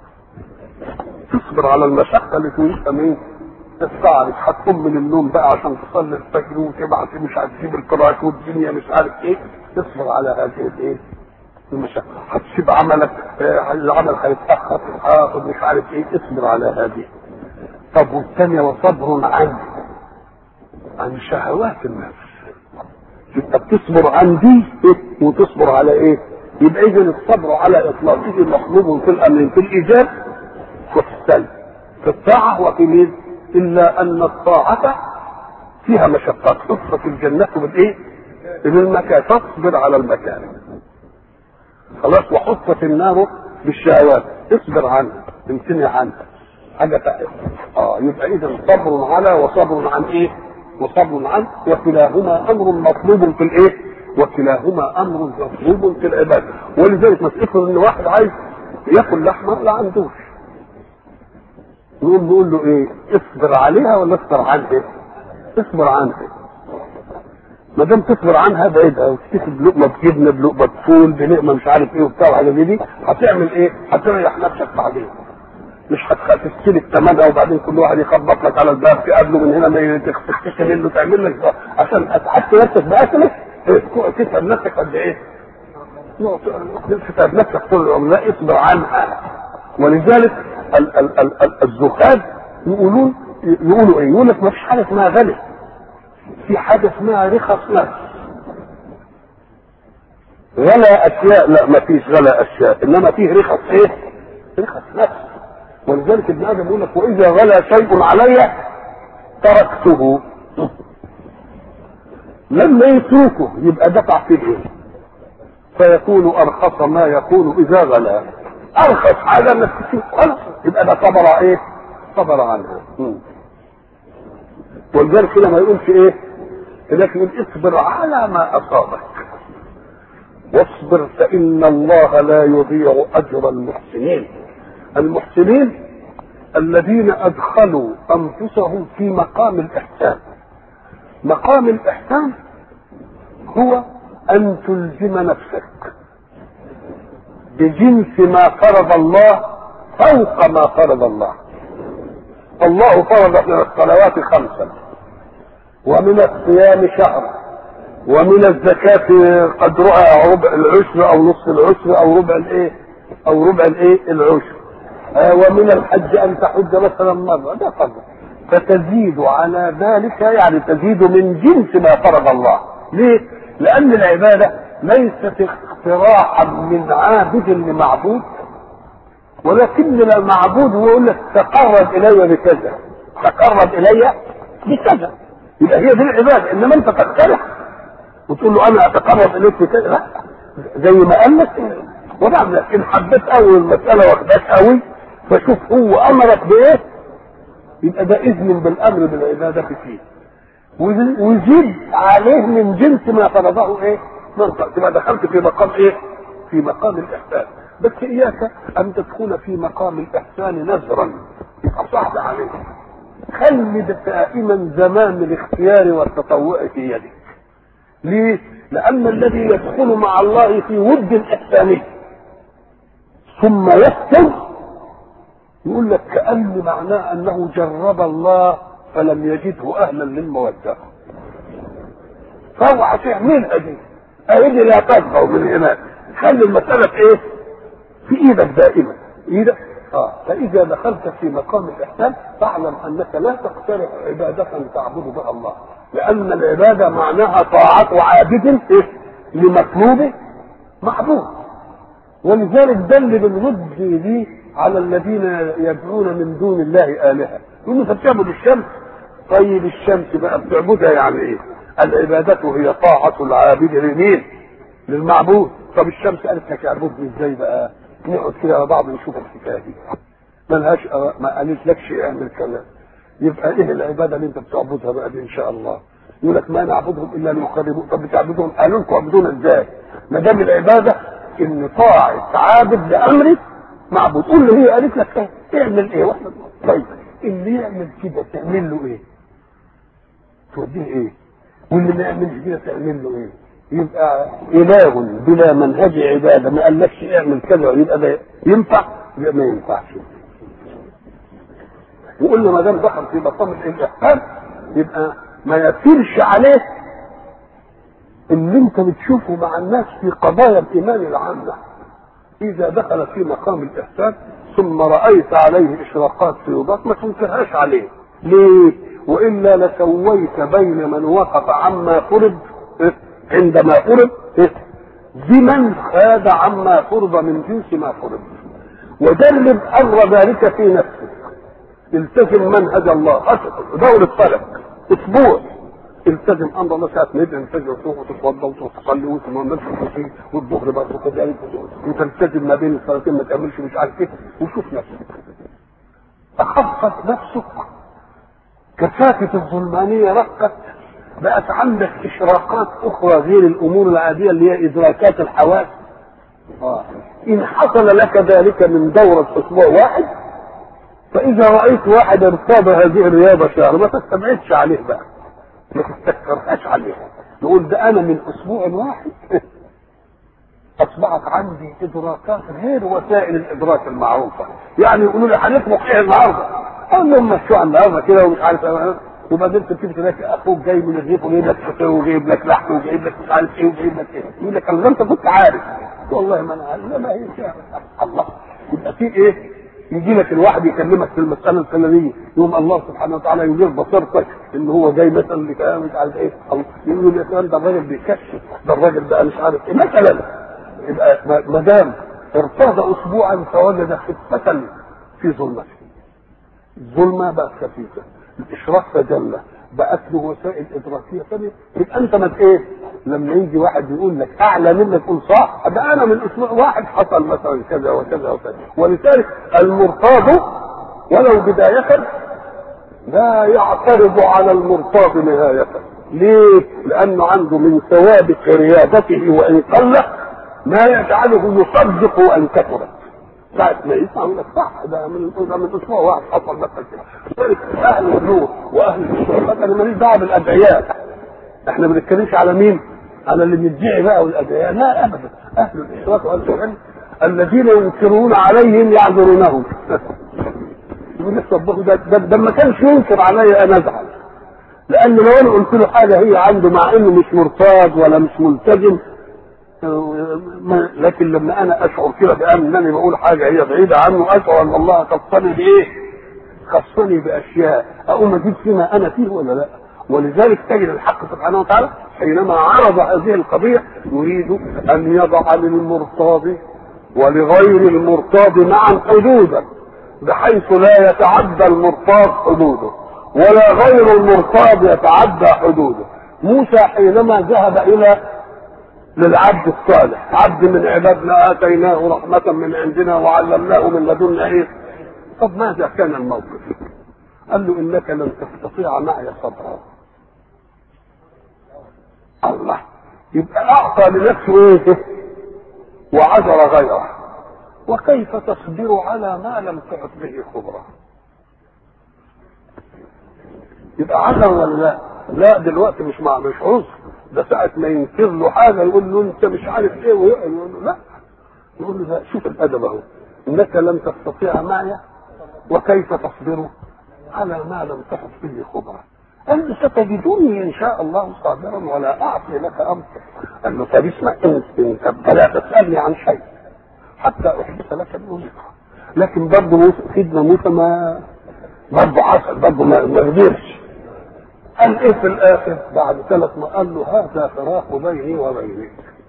تصبر على المشقة اللي تريدها من الساعة مش هتقوم من النوم بقى عشان تصلي الفجر وتبعت مش هتسيب القراءة والدنيا مش عارف ايه تصبر على هذه الايه المشقة هتسيب عملك آه، العمل هيتأخر هاخد مش عارف ايه اصبر على هذه طب والثانية وصبر عن عن شهوات النفس يبقى بتصبر عن دي إيه؟ وتصبر على ايه يبقى اذا الصبر على اطلاقه مطلوب في الامرين في الايجاب وفي السلب في الطاعه وفي مين الا ان الطاعه فيها مشقات حفت الجنه بالايه بالمكان تصبر على المكان خلاص وحفت النار بالشهوات اصبر عنها امتنع عنها حاجه تقل. اه يبقى اذا صبر على وصبر عن ايه وصبر عنه وكلاهما امر مطلوب في الايه؟ وكلاهما امر مطلوب في العباده ولذلك ما افرض ان واحد عايز ياكل لحمه لا عندوش نقول نقول له ايه؟ اصبر عليها ولا اصبر عنها؟ اصبر عنها ما دام تصبر عنها بعيدها وتكتب بلقمه جبنه بلقمه فول بلقمه مش عارف ايه وبتاع وحاجه زي دي هتعمل ايه؟ هتريح نفسك بعدين مش هتستلف ثمنها وبعدين كل واحد يخبط لك على الباب تقابله من هنا ما تختشي منه تعمل لك عشان اتعبت نفسك باكلك تتعب نفسك قد ايه؟ تتعب نفسك طول العمر لا اصبر عنها ولذلك ال- ال- ال- ال- الزهاد يقولون يقولوا ايه؟ يقول لك ما فيش حاجه اسمها غني في حاجه اسمها رخص نفس غلا اشياء لا ما فيش غلا اشياء انما فيه رخص ايه؟ رخص نفس ولذلك ابن ادم يقول لك واذا غلا شيء علي تركته لما يتركه يبقى دفع فيه ايه فيكون ارخص ما يكون اذا غلا ارخص حاجه ما تشوف خلاص يبقى ده صبر ايه صبر عنها مم. ولذلك كده ما يقولش ايه لكن يقول اصبر على ما اصابك واصبر فان الله لا يضيع اجر المحسنين المحسنين الذين ادخلوا انفسهم في مقام الاحسان مقام الاحسان هو ان تلزم نفسك بجنس ما فرض الله فوق ما فرض الله الله فرض من الصلوات خمسا ومن الصيام شهرا ومن الزكاة قدرها ربع العشر او نصف العشر او ربع الايه او ربع الايه العشر آه ومن الحج ان تحج مثلا مرة ده فرض فتزيد على ذلك يعني تزيد من جنس ما فرض الله ليه لان العبادة ليست اختراعا من عابد لمعبود ولكن المعبود هو يقول لك تقرب الي بكذا تقرب الي بكذا يبقى هي دي العباده انما انت تقترح وتقول له انا اتقرب اليك بكذا لا زي ما قال لك ونعم ان حبيت قوي المساله واخداك قوي فشوف هو امرك بايه يبقى ده اذن بالامر بالعباده فيه ويزيد عليه من جنس ما فرضه ايه منطق تبقى دخلت في مقام ايه في مقام الاحسان بس اياك ان تدخل في مقام الاحسان نذرا يبقى صعب عليك خلد دائما زمان الاختيار والتطوع في يدك ليه لان الذي يدخل مع الله في ود احسانه ثم يسكن يقول لك كأن معناه انه جرب الله فلم يجده اهلا للموده فهو هتعملها دي ايدي لا تبقى من هناك خلي المسألة في ايه؟ في ايدك دائما ايدك اه فاذا دخلت في مقام الاحسان فاعلم انك لا تقترح عبادة تعبد بها الله لان العبادة معناها طاعة عابد ايه؟ لمطلوب معبود ولذلك ده اللي بنرد بيه على الذين يدعون من دون الله آلهة يقولوا انت بتعبد الشمس طيب الشمس بقى بتعبدها يعني ايه؟ العبادة هي طاعة العابد لمين؟ للمعبود طب الشمس قالت لك اعبدني ازاي بقى؟ نقعد كده على بعض نشوف الحكايه دي ملهاش ما قالت لكش اعمل كذا يبقى ايه العباده اللي انت بتعبدها بقى دي ان شاء الله يقول لك ما نعبدهم الا ليقربون طب بتعبدهم قالوا لكم اعبدونا ازاي؟ ما دام العباده ان طاعه عابد لامرك معبود قول له هي قالت لك ايه؟ اعمل ايه؟ واحنا طيب اللي يعمل كده تعمل له ايه؟ توديه ايه؟ واللي ما يعملش كده تعمل له ايه؟ يبقى اله بلا منهج عباده ما قالكش اعمل كذا يبقى ده ينفع؟ يبقى ما ينفعش. وقلنا ما دام دخل في مقام الاحسان يبقى ما يسيرش عليه اللي انت بتشوفه مع الناس في قضايا الايمان العامه اذا دخل في مقام الاحسان ثم رايت عليه اشراقات سيوبات ما تنكرهاش عليه ليه والا لسويت بين من وقف عما فرض عندما فرض بمن خاد عما فرض من جنس ما فرض وجرب امر ذلك في نفسك التزم منهج الله دور الطلب اسبوع التزم امر الله ساعه ما يبدا الفجر وتروح وتتوضا وتصلي وتمام نفسك والظهر برضه كذلك وتلتزم ما بين الصلاتين ما تعملش مش عارف ايه وشوف نفسك اخفت نفسك كثافه الظلمانيه رقت بقت عندك اشراقات اخرى غير الامور العاديه اللي هي ادراكات الحواس آه. ان حصل لك ذلك من دوره اسبوع واحد فاذا رايت واحد ارتاب هذه الرياضه شهر ما تستبعدش عليه بقى ما تستكثرهاش عليه تقول ده انا من اسبوع واحد اصبحت عندي ادراكات غير وسائل الادراك المعروفه يعني يقولوا لي هنطبخ ايه النهارده اقول لهم مشوا النهارده كده ومش عارف وبعدين تبتدي تلاقي اخوك جاي من الريف وجايب لك فطير وجايب لك لحم وجايب لك مش عارف ايه وجايب لك ايه يقول لك انت كنت عارف والله ما انا عارف ما هي الله يبقى في ايه يجي لك الواحد يكلمك في المساله الفلانيه يوم الله سبحانه وتعالى يدير بصيرتك ان هو جاي مثلا لكلام مش عارف ايه يقول يا فلان ده الراجل بيكشف ده الراجل ده مش عارف ايه مثلا يبقى ما دام ارتاض اسبوعا فوجد خفه في ظلمته الظلمه بقت خفيفه الاشراق تجلى بقت له وسائل ادراكيه ثانيه يبقى انت ما ايه لما يجي واحد يقول لك اعلى منك تقول صح ده انا من اسبوع واحد حصل مثلا كذا وكذا وكذا ولذلك المرتاض ولو بداية لا يعترض على المرتاض نهاية ليه؟ لأنه عنده من سوابق رياضته وإن قل ما يجعله يصدق وإن كثرت ساعة ما يسمع يقول لك صح ده من ده من اسبوع واحد حصل مثلا كده لذلك اهل النور واهل الشرطات انا ماليش دعوه بالادعياء احنا ما بنتكلمش على مين؟ على اللي بيدعي بقى والادعياء لا ابدا اهل الاشراك واهل العلم الذين ينكرون عليهم يعذرونهم يقول لك طب ده, ده, ده ما كانش ينكر علي انا ازعل لان لو انا قلت له حاجه هي عنده مع انه مش مرتاض ولا مش ملتزم لكن لما انا اشعر كده بانني بقول حاجه هي بعيده عنه اشعر ان الله خصني بايه؟ خصني باشياء اقوم اجيب فيما انا فيه ولا لا؟ ولذلك تجد الحق سبحانه وتعالى حينما عرض هذه القضيه يريد ان يضع للمرتاض ولغير المرتاض معا حدودا بحيث لا يتعدى المرتاض حدوده ولا غير المرتاض يتعدى حدوده موسى حينما ذهب الى للعبد الصالح عبد من عبادنا اتيناه رحمه من عندنا وعلمناه من لدنا ايه طب ماذا كان الموقف قال له انك لن تستطيع معي صبرا الله يبقى اعطى لنفسه ايه وعذر غيره وكيف تصبر على ما لم تعط به خبرة يبقى عذر ولا لا لا دلوقتي مش مع مش عذر ده ساعة ما ينكر له حاجة يقول له انت مش عارف ايه ويقول له لا يقول له لا شوف الادب اهو انك لم تستطيع معي وكيف تصبر على ما لم تحط به خبرة أنت ستجدني إن شاء الله صابرا ولا أعصي لك أمرا قال له طب اسمع أنت أنت فلا تسألني عن شيء حتى أحدث لك الوظيفة لكن برضه موسى سيدنا موسى ما برضه عسل برضه ما قدرش قال ايه في الاخر بعد ثلاث ما قال له هذا فراق بيني وبينك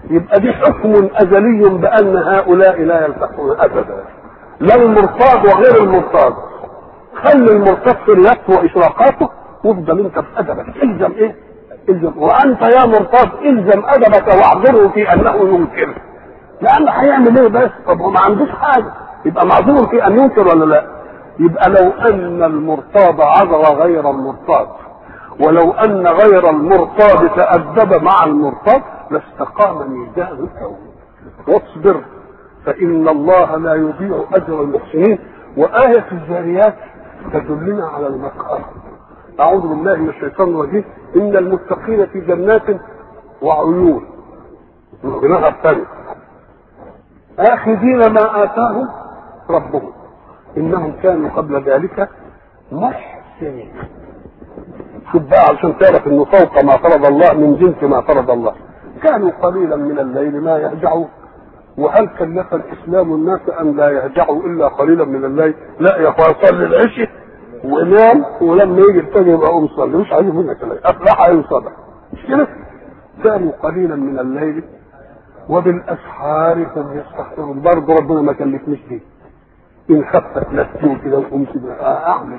يبقى دي حكم ازلي بان هؤلاء لا يلتقون ابدا لا المرتاض وغير المرتاض خلي المرتاض في رياضته واشراقاته وافضل انت في ادبك الزم ايه؟ الزم وانت يا مرتاض الزم ادبك واعذره في انه ينكر لان هيعمل ايه بس؟ طب هو ما عندوش حاجه يبقى معذور في ان ينكر ولا لا؟ يبقى لو ان المرتاض عذر غير المرتاض ولو ان غير المرتاض تأدب مع المرتاض لاستقام ميزان الكون واصبر فإن الله لا يضيع أجر المحسنين وآية الزاريات تدلنا على المقام أعوذ بالله من الشيطان الرجيم إن المتقين في جنات وعيون القراءة الثانية آخذين ما آتاهم ربهم إنهم كانوا قبل ذلك محسنين شوف بقى علشان تعرف انه فوق ما فرض الله من جنس ما فرض الله كانوا قليلا من الليل ما يهجعون وهل كلف الاسلام الناس ان لا يهجعوا الا قليلا من الليل لا يا اخوان صلي العشاء ونام ولما يجي الفجر يبقى قوم صلي مش عايز منك الليل افلح ان صدق مش كده كانوا قليلا من الليل وبالاسحار هم يستغفرون برضه ربنا ما كلفنيش دي ان خفت نفسي كده وقمت اعمل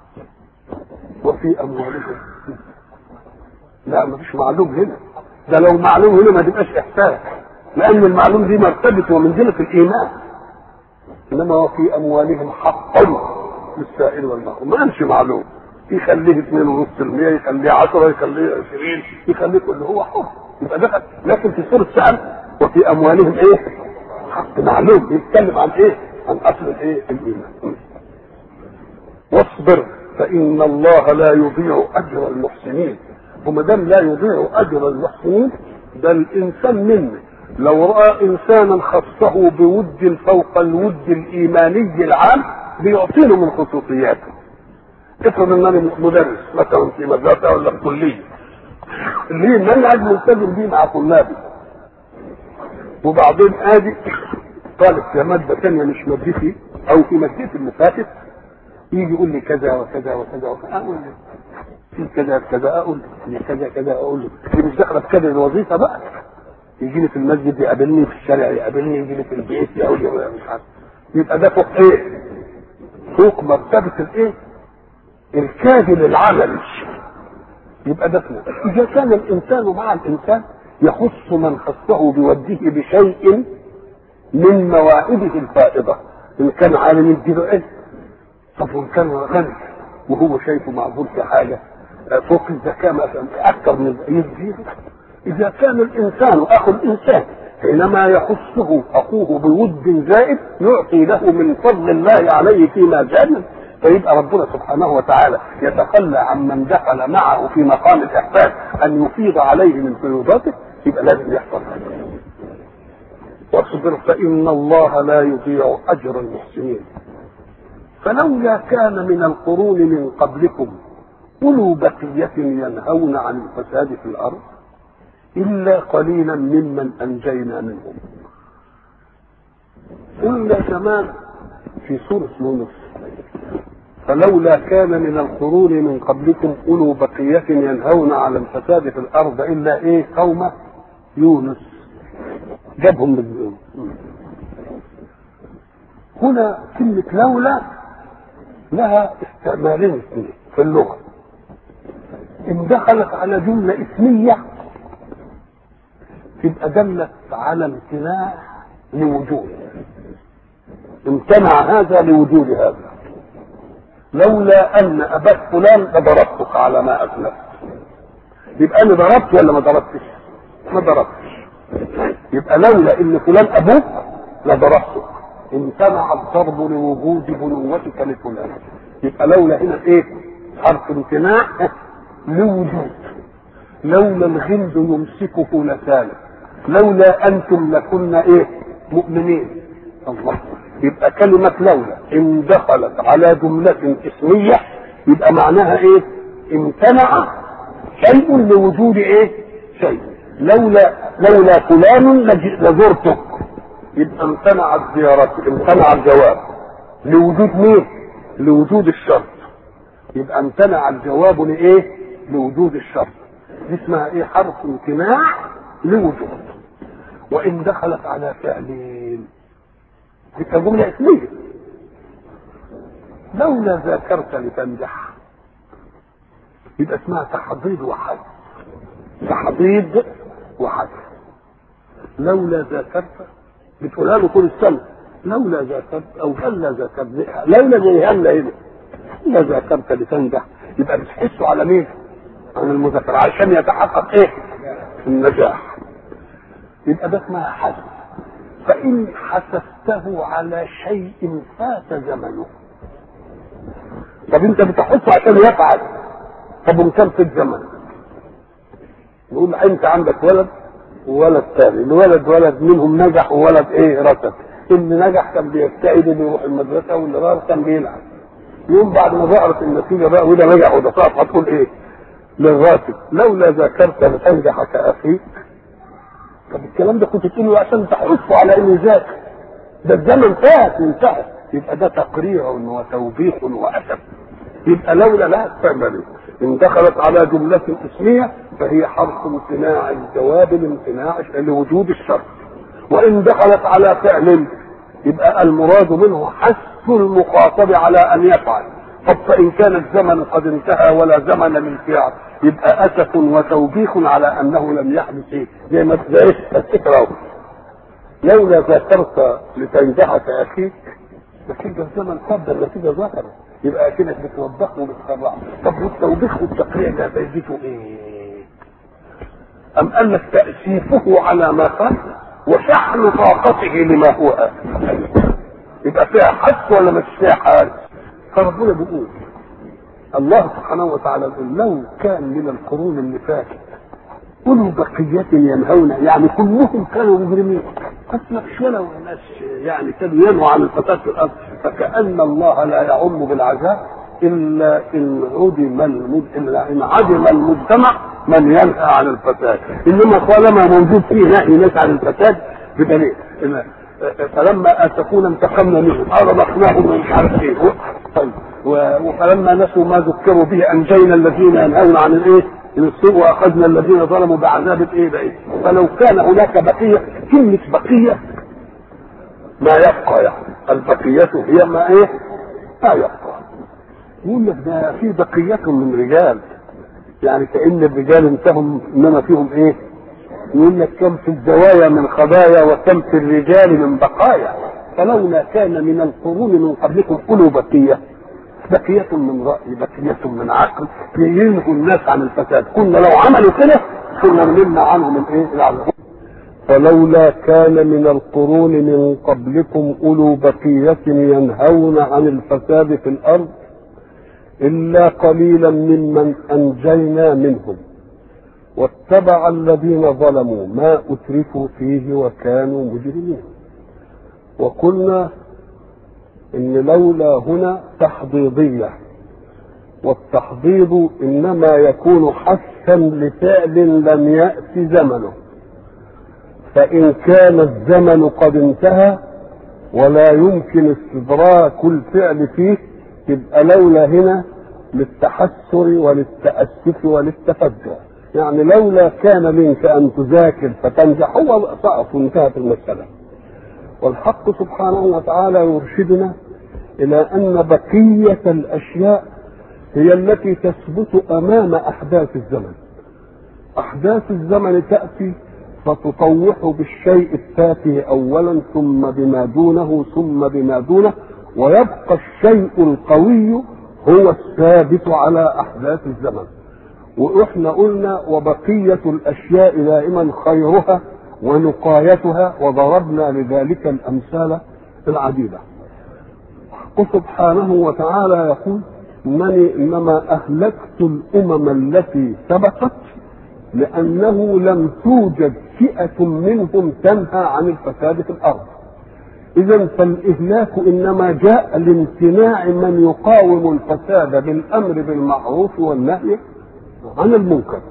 وفي اموالهم لا مفيش معلوم هنا ده لو معلوم هنا ما تبقاش احساس لان المعلوم دي مرتبه ومنزله الايمان انما وفي اموالهم حق للسائل والمحروم ما قالش معلوم يخليه 2.5% يخليه 10 يخليه 20 يخليه كله هو حر يبقى دخل لكن في سوره سأل وفي اموالهم ايه؟ حق معلوم يتكلم عن ايه؟ عن اصل الايه؟ الايمان واصبر فإن الله لا يضيع أجر المحسنين وما دام لا يضيع أجر المحسنين ده الإنسان منه لو رأى إنسانا خصه بود فوق الود الإيماني العام بيعطيله من خصوصياته افرض ان انا مدرس مثلا في مدرسه ولا في كليه اللي هي منهج ملتزم بيه مع طلابي وبعدين ادي طالب في ماده ثانيه مش مادتي او في مادتي اللي فاتت يجي يقول لي كذا وكذا وكذا وكذا اقول له في كذا كذا اقول له في كذا كذا اقول له دي مش داخله في كذا الوظيفه بقى يجي لي في المسجد يقابلني في الشارع يقابلني يجي لي في البيت يقول لي مش عارف يبقى ده فوق ايه؟ فوق مرتبه الايه؟ الكاد للعمل يبقى ده اسمه اذا كان الانسان مع الانسان يخص من خصه بوده بشيء من مواعيده الفائضه ان كان عالم يديله علم طب وان كان غني وهو شايفه معذور في حاجه فوق الزكاه مثلا اكثر من يديه اذا كان الانسان اخو الانسان حينما يخصه اخوه بود زائد يعطي له من فضل الله عليه فيما جاء فيبقى ربنا سبحانه وتعالى يتخلى عن من دخل معه في مقام الاحسان ان يفيض عليه من فيوضاته يبقى لازم يحصل هذا واصبر فان الله لا يضيع اجر المحسنين فلولا كان من القرون من قبلكم أولو بقية ينهون عن الفساد في الأرض إلا قليلا ممن أنجينا منهم قلنا زمان في سورة يونس فلولا كان من القرون من قبلكم أولو بقية ينهون على الفساد في الأرض إلا إيه قوم يونس جابهم من هنا كلمة لولا لها استعمالين اثنين في اللغة إن دخلت على جملة اسمية تبقى دلت على امتناع لوجود امتنع هذا لوجود هذا لولا ان اباك فلان لضربتك على ما اسلفت يبقى انا ضربت ولا ما ضربتش ما ضربتش يبقى لولا ان فلان ابوك لضربتك امتنع الضرب لوجود بنوتك لفلان يبقى لولا هنا ايه حرف امتناع لوجود لولا الغند يمسكه لسانه لولا انتم لكنا ايه مؤمنين الله يبقى كلمة لولا إن دخلت على جملة اسمية يبقى معناها إيه؟ امتنع شيء لوجود إيه؟ شيء لولا لولا فلان لزرتك يبقى امتنع الزيارة امتنع الجواب لوجود مين؟ لوجود الشرط يبقى امتنع الجواب لإيه؟ لوجود الشرط دي اسمها إيه؟ حرف امتناع لوجود وإن دخلت على فعلين تلك جملة اسمية لولا ذاكرت لتنجح يبقى اسمها تحضيض وحذف تحضيض وحذف لولا ذاكرت بتقولها له طول السنة لولا ذاكرت أو هلا ذاكرت لولا زي هلا هنا هلا ذاكرت لتنجح يبقى بتحسوا على مين؟ عن المذاكرة عشان يتحقق ايه؟ النجاح يبقى ده اسمها حذف فإن حسبته على شيء فات زمنه طب انت بتحطه عشان يفعل طب وكم في الزمن نقول انت عندك ولد وولد تاني الولد ولد منهم نجح وولد ايه رتب اللي نجح كان بيجتهد وبيروح المدرسه واللي غير كان بيلعب يوم بعد ما ظهرت النتيجه بقى وده نجح وده سقط هتقول ايه للراتب لولا ذاكرت لتنجح كاخيك طب الكلام ده كنت تقوله عشان تحثه على انه ذاكر ده الزمن فات وانتهى يبقى ده تقرير وتوبيخ واسف يبقى لولا لا تعمل ان دخلت على جملة اسمية فهي حرف امتناع الجواب لامتناع لوجود الشرط وان دخلت على فعل يبقى المراد منه حث المخاطب على ان يفعل طب فان كان الزمن قد انتهى ولا زمن للفعل يبقى اسف وتوبيخ على انه لم يحدث ايه زي ما زي الفكره لولا ذاكرت لتنجحك اخيك نتيجة الزمن قدر نتيجة ظهرت يبقى اكنك بتوبخه وبتخرعه طب والتوبيخ والتقريع ده فايدته ايه؟ ام قال لك تأسيفه على ما قال وشحن طاقته لما هو آخر يبقى فيها حث ولا مش فيها حال فربنا بيقول الله سبحانه وتعالى يقول لو كان من القرون اللي فاتت كل بقية ينهون يعني كلهم كانوا مجرمين قد مش ولا ناس يعني كانوا ينهوا عن الفساد في الارض فكأن الله لا يعم بالعذاب الا ان عدم المد... الا ان عدم المجتمع من ينهى عن الفساد انما طالما موجود فيه نهي ناس عن الفساد بدليل فلما اسفونا انتقمنا منهم اغرقناهم ومش عارف ايه طيب وفلما نسوا ما ذكروا به انجينا الذين ينهون عن الايه؟ من السوء واخذنا الذين ظلموا بعذاب ايه بقى فلو كان هناك بقيه كلمه بقيه ما يبقى يعني البقيه هي ما ايه؟ ما يبقى يقول لك ده في بقيه من رجال يعني كان الرجال انتهوا انما فيهم ايه؟ يقول لك كم في الزوايا من خبايا وكم في الرجال من بقايا فلولا كان من القرون من قبلكم اولو بقيه بقية من رأي بقية من عقل ينهوا الناس عن الفساد كنا لو عملوا كده كنا نمنع عنهم الايه العذاب فلولا كان من القرون من قبلكم أولو بقية ينهون عن الفساد في الأرض إلا قليلا ممن أنجينا منهم واتبع الذين ظلموا ما أترفوا فيه وكانوا مجرمين وقلنا ان لولا هنا تحضيضيه والتحضيض انما يكون حثا لفعل لم يات زمنه فان كان الزمن قد انتهى ولا يمكن استدراك الفعل فيه يبقى لولا هنا للتحسر وللتاسف وللتفجع يعني لولا كان منك ان تذاكر فتنجح هو سقط وانتهت المساله والحق سبحانه وتعالى يرشدنا الى ان بقيه الاشياء هي التي تثبت امام احداث الزمن احداث الزمن تاتي فتطوح بالشيء التافه اولا ثم بما دونه ثم بما دونه ويبقى الشيء القوي هو الثابت على احداث الزمن واحنا قلنا وبقيه الاشياء دائما خيرها ونقايتها وضربنا لذلك الامثال العديده وسبحانه وتعالى يقول انني انما اهلكت الامم التي سبقت لانه لم توجد فئه منهم تنهى عن الفساد في الارض اذا فالاهلاك انما جاء لامتناع من يقاوم الفساد بالامر بالمعروف والنهي عن المنكر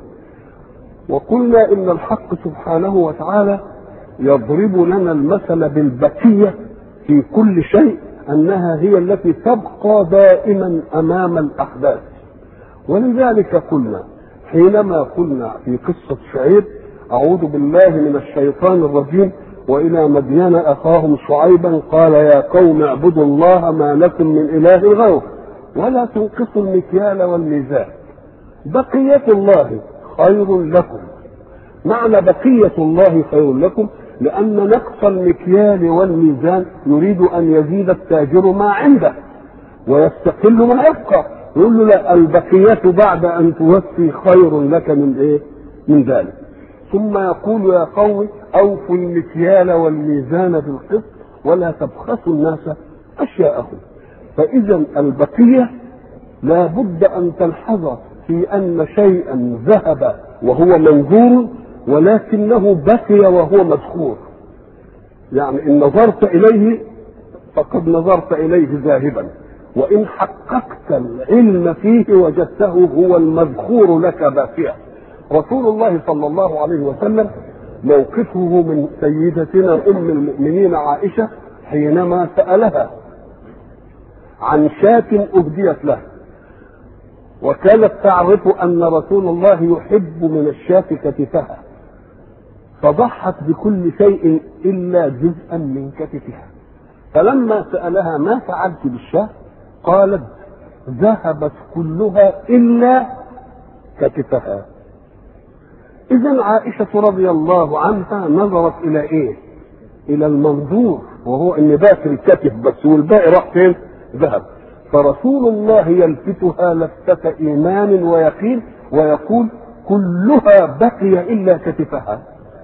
وقلنا ان الحق سبحانه وتعالى يضرب لنا المثل بالبقيه في كل شيء انها هي التي تبقى دائما امام الاحداث ولذلك قلنا حينما قلنا في قصه شعيب أعوذ بالله من الشيطان الرجيم وإلى مدين أخاهم شعيبا قال يا قوم اعبدوا الله ما لكم من إله غيره ولا تنقصوا المكيال والميزان بقية الله خير لكم معنى بقية الله خير لكم لأن نقص المكيال والميزان يريد أن يزيد التاجر ما عنده ويستقل ما يبقى يقول له لا البقية بعد أن توفي خير لك من إيه؟ من ذلك ثم يقول يا قوم أوفوا المكيال والميزان بالقسط ولا تبخسوا الناس أشياءهم فإذا البقية لا بد أن تلحظ في أن شيئا ذهب وهو منظور ولكنه بقي وهو مذكور يعني إن نظرت إليه فقد نظرت إليه ذاهبا وإن حققت العلم فيه وجدته هو المذكور لك باقيا رسول الله صلى الله عليه وسلم موقفه من سيدتنا أم المؤمنين عائشة حينما سألها عن شاة أهديت له وكانت تعرف أن رسول الله يحب من الشاة كتفها فضحت بكل شيء إلا جزءا من كتفها فلما سألها ما فعلت بالشاة قالت ذهبت كلها إلا كتفها إذا عائشة رضي الله عنها نظرت إلى إيه؟ إلى المنظور وهو إن باقي الكتف بس والباقي راح فين؟ ذهب فرسول الله يلفتها لفتة إيمان ويقين ويقول كلها بقي إلا كتفها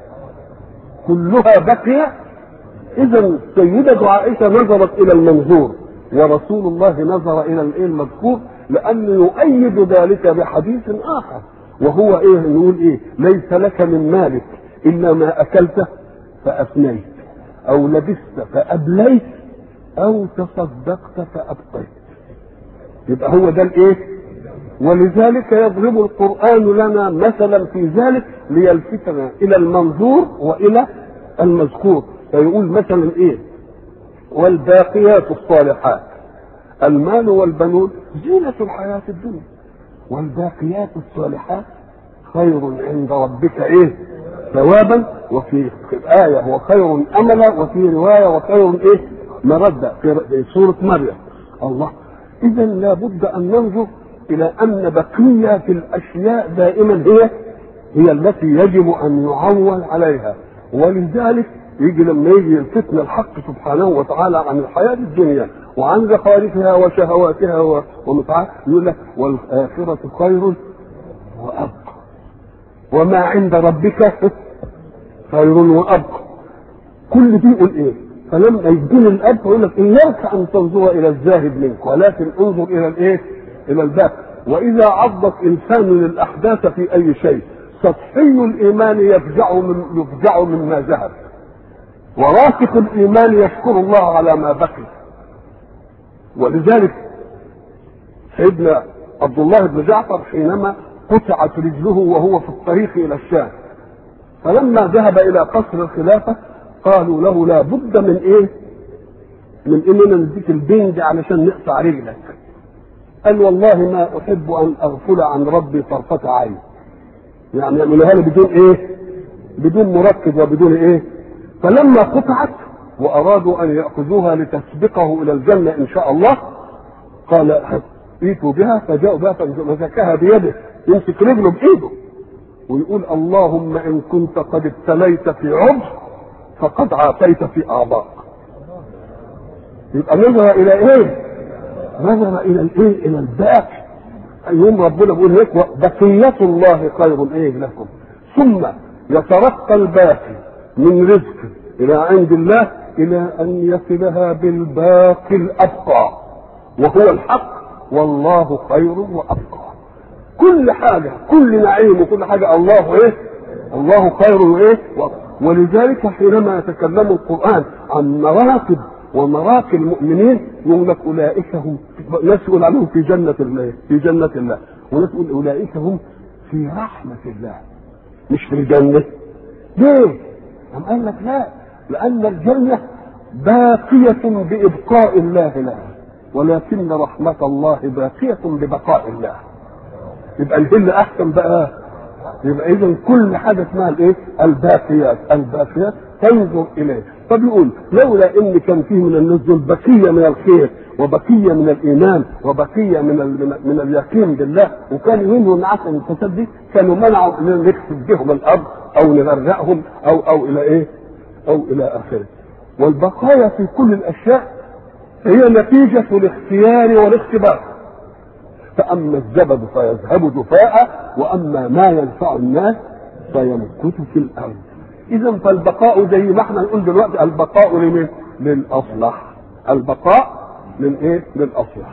كلها بقي إذا سيدة عائشة نظرت إلى المنظور ورسول الله نظر إلى الإيه المذكور لأنه يؤيد ذلك بحديث آخر وهو إيه نقول إيه ليس لك من مالك إلا ما أكلته فأفنيت أو لبست فأبليت أو تصدقت فأبقيت يبقى هو ده الإيه ولذلك يضرب القرآن لنا مثلا في ذلك ليلفتنا إلى المنظور وإلى المذكور فيقول مثلا إيه والباقيات الصالحات المال والبنون زينة الحياة الدنيا والباقيات الصالحات خير عند ربك ايه ثوابا وفي آية وخير أملا وفي رواية وخير ايه مردا في سورة مريم الله إذا لابد أن ننظر إلى أن بقية الأشياء دائما هي هي التي يجب أن يعول عليها ولذلك يجي لما يجي يلفتنا الحق سبحانه وتعالى عن الحياة الدنيا وعن زخارفها وشهواتها ومتعها يقول لك والآخرة خير وأبقى وما عند ربك خير وأبقى كل دي يقول إيه فلما يدين الأب يقول لك إياك أن تنظر إلى الزاهد منك ولكن انظر إلى الإيه إلى الباقي وإذا عضك إنسان للأحداث في أي شيء سطحي الإيمان يفزع من يفزع مما ذهب وراسخ الايمان يشكر الله على ما بقي ولذلك سيدنا عبد الله بن جعفر حينما قطعت رجله وهو في الطريق الى الشام فلما ذهب الى قصر الخلافه قالوا له لا بد من ايه من اننا نديك البنج علشان نقطع رجلك قال والله ما احب ان اغفل عن ربي طرفه عين يعني يعملوها لي بدون ايه بدون مركز وبدون ايه فلما قطعت وارادوا ان ياخذوها لتسبقه الى الجنه ان شاء الله قال ائتوا بها فجاءوا بها فمسكها بيده يمسك رجله بايده ويقول اللهم ان كنت قد ابتليت في عضو فقد عافيت في اعضاء يبقى نظر الى ايه؟ نظر الى الايه؟ الى الباقي يوم ربنا بيقول هيك بقية الله خير ايه لكم ثم يترقى الباقي من رزق الى عند الله الى ان يصلها بالباقي الابقى وهو الحق والله خير وابقى كل حاجه كل نعيم وكل حاجه الله ايه الله خير وايه ولذلك حينما يتكلم القران عن مراتب ومراقي المؤمنين يقول لك اولئك هم ناس يقول عنهم في جنه الله في جنه الله وناس يقول اولئك هم في رحمه الله مش في الجنه ليه؟ أم قال لك لا لأن الجنة باقية بإبقاء الله لها ولكن رحمة الله باقية ببقاء الله يبقى الجنة أحسن بقى يبقى اذا كل حاجه اسمها الايه؟ الباقيات، الباقيات تنظر اليه، طب يقول لولا ان كان فيه من الناس دول بقيه من الخير وبقيه من الايمان وبقيه من ال من, من اليقين بالله وكان ينهوا الناس عن الفساد دي كانوا منعوا ان نكسب بهم الارض او نغرقهم او او الى ايه؟ او الى اخره. والبقايا في كل الاشياء هي نتيجه الاختيار والاختبار. فاما الزبد فيذهب جفاء واما ما ينفع الناس فيمكث في الارض. اذا فالبقاء زي ما احنا نقول دلوقتي البقاء لمين؟ للاصلح. البقاء للايه؟ للاصلح.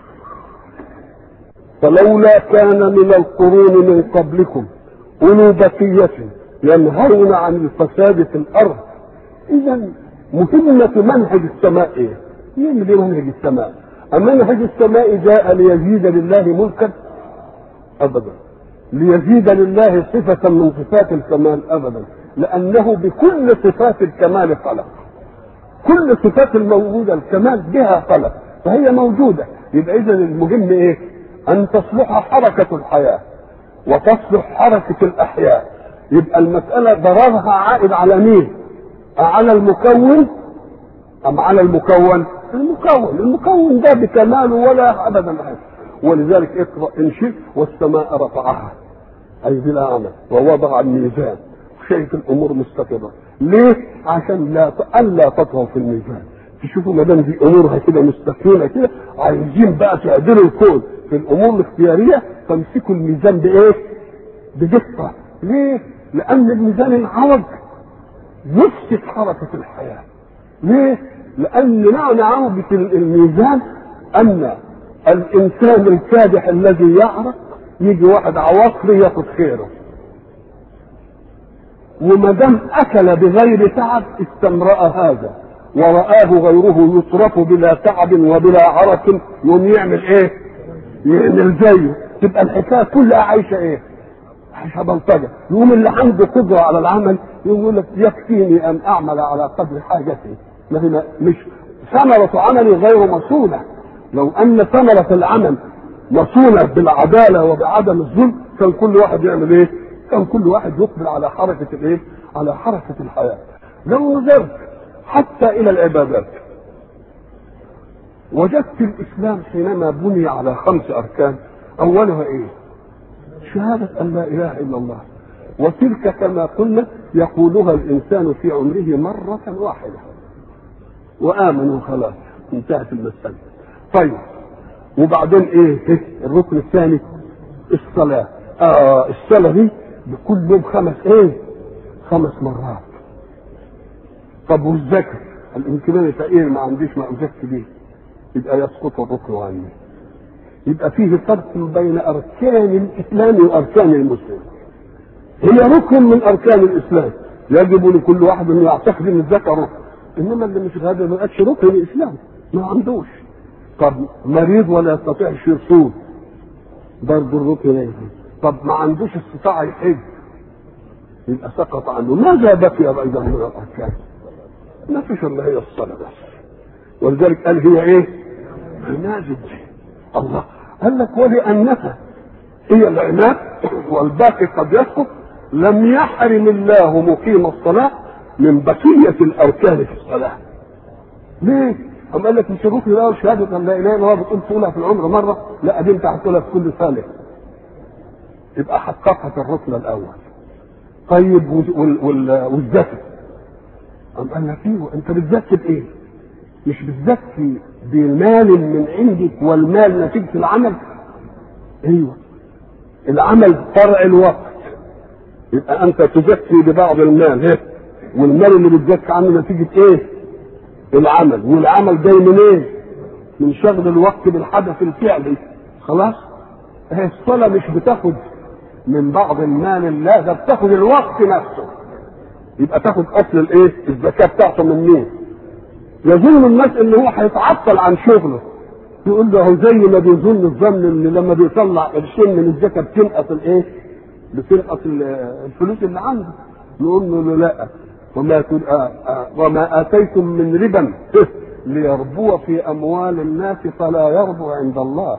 فلولا كان من القرون من قبلكم اولو بقيه ينهون عن الفساد في الارض اذا مهمه منهج السماء ايه؟ مين دي منهج السماء؟ منهج السماء جاء ليزيد لله ملكا ابدا ليزيد لله صفة من صفات الكمال ابدا لانه بكل صفات الكمال خلق كل صفات الموجودة الكمال بها خلق فهي موجودة يبقى اذا المهم ايه ان تصلح حركة الحياة وتصلح حركة الاحياء يبقى المسألة ضررها عائد على مين على المكون ام على المكون المكون المكون ده بكماله ولا ابدا حاجه ولذلك اقرا ان شئت والسماء رفعها اي بلا عمل ووضع الميزان شايف الامور مستقره ليه؟ عشان لا الا تطغوا في الميزان تشوفوا ما دام دي امورها كده مستقيمه كده عايزين بقى تعدلوا الكون في الامور الاختياريه فامسكوا الميزان بايه؟ بدقه ليه؟ لان الميزان انعوج يفسد حركه الحياه ليه؟ لأن معنى عودة الميزان أن الإنسان الكادح الذي يعرق يجي واحد عواصري ياخد خيره وما دام أكل بغير تعب استمرأ هذا ورآه غيره يصرف بلا تعب وبلا عرق يقوم يعمل إيه؟ يعمل زيه تبقى الحكاية كلها عايشة إيه؟ عايشة بلطجة يقوم اللي عنده قدرة على العمل يقول لك يكفيني أن أعمل على قدر حاجتي ما هي مش ثمرة عملي غير مصونة لو أن ثمرة العمل مصونة بالعدالة وبعدم الظلم كان كل واحد يعمل إيه؟ كان كل واحد يقبل على حركة الإيه؟ على حركة الحياة لو نظرت حتى إلى العبادات وجدت الإسلام حينما بني على خمس أركان أولها إيه؟ شهادة أن لا إله إلا الله وتلك كما قلنا يقولها الإنسان في عمره مرة واحدة وامنوا خلاص انتهت المساله طيب وبعدين ايه الركن الثاني الصلاه اه الصلاه دي بكل يوم خمس ايه خمس مرات طب والزكاه الامكانيه ايه ما عنديش ما ازكي بيه يبقى يسقط الركن عني يبقى فيه فرق بين اركان الاسلام واركان المسلم هي ركن من اركان الاسلام يجب لكل واحد ان يعتقد ان الزكاه ركن انما اللي مش غادر ما بقتش ركن الاسلام ما عندوش طب مريض ولا يستطيعش يصوم برضه الركن يجي طب ما عندوش استطاعه يحج يبقى سقط عنه ماذا بقي ايضا من الاركان؟ ما فيش الا هي الصلاه بس ولذلك قال هي ايه؟ عماد الله قال لك ولانها هي العماد والباقي قد يسقط لم يحرم الله مقيم الصلاه من بقية الأركان في الصلاة. ليه؟ أم قال لك مش الركن ده شهادة أن لا إله إلا الله بتقول تقولها في العمر مرة، لا دي أنت هتقولها في كل سنة. يبقى حققت الركن الأول. طيب والزكاة. أم قال لك إيه؟ أنت بتزكي بإيه؟ مش بتزكي بمال من عندك والمال نتيجة العمل؟ أيوه. العمل فرع الوقت. يبقى أنت تزكي ببعض المال، هيك. والمال اللي بتزكى عنه نتيجة ايه؟ العمل والعمل جاي من ايه؟ من شغل الوقت بالحدث الفعلي خلاص؟ هي الصلاة مش بتاخد من بعض المال الله ده بتاخد الوقت نفسه يبقى تاخد اصل الايه؟ الزكاة بتاعته من مين؟ يظن الناس ان هو هيتعطل عن شغله يقول له هو زي ما بيظن الظن ان لما بيطلع قرشين من الزكاة بتنقص الايه؟ بتنقص الفلوس اللي عنده نقول له لا وما وما اتيتم من ربا ليربو في اموال الناس فلا يربو عند الله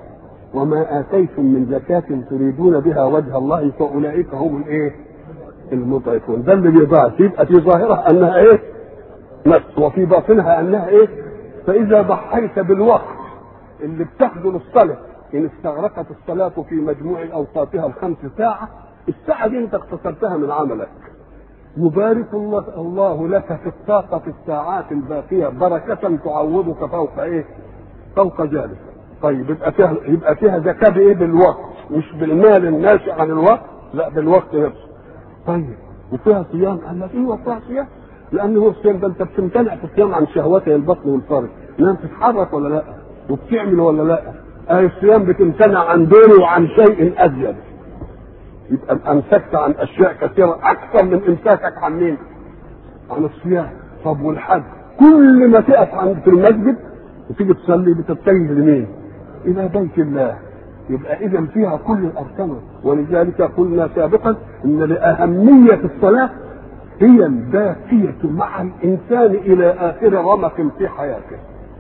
وما اتيتم من زكاه تريدون بها وجه الله فاولئك هم الايه المضعفون ده اللي بيضاعف يبقى في ظاهرها انها ايه نفس وفي باطنها انها ايه فاذا ضحيت بالوقت اللي بتاخده للصلاه ان استغرقت الصلاه في مجموع اوقاتها الخمس ساعه الساعه دي انت اختصرتها من عملك يبارك الله الله لك في الطاقه في الساعات الباقيه بركه تعوضك فوق ايه فوق ذلك طيب يبقى فيها يبقى فيها زكاه بايه بالوقت مش بالمال الناشئ عن الوقت لا بالوقت نفسه طيب وفيها صيام قال لك ايوه فيها صيام لان هو الصيام ده انت بتمتنع في الصيام عن شهوات البطن والفرج انما بتتحرك ولا لا وبتعمل ولا لا اي الصيام بتمتنع عن دون وعن شيء ازيد يبقى امسكت عن اشياء كثيره اكثر من امساكك عن مين؟ عن الصيام طب والحج كل ما تقف عند في المسجد وتيجي تصلي بتتجه لمين؟ الى بيت الله يبقى اذا فيها كل الاركان ولذلك قلنا سابقا ان لاهميه الصلاه هي الباقيه مع الانسان الى اخر رمق في حياته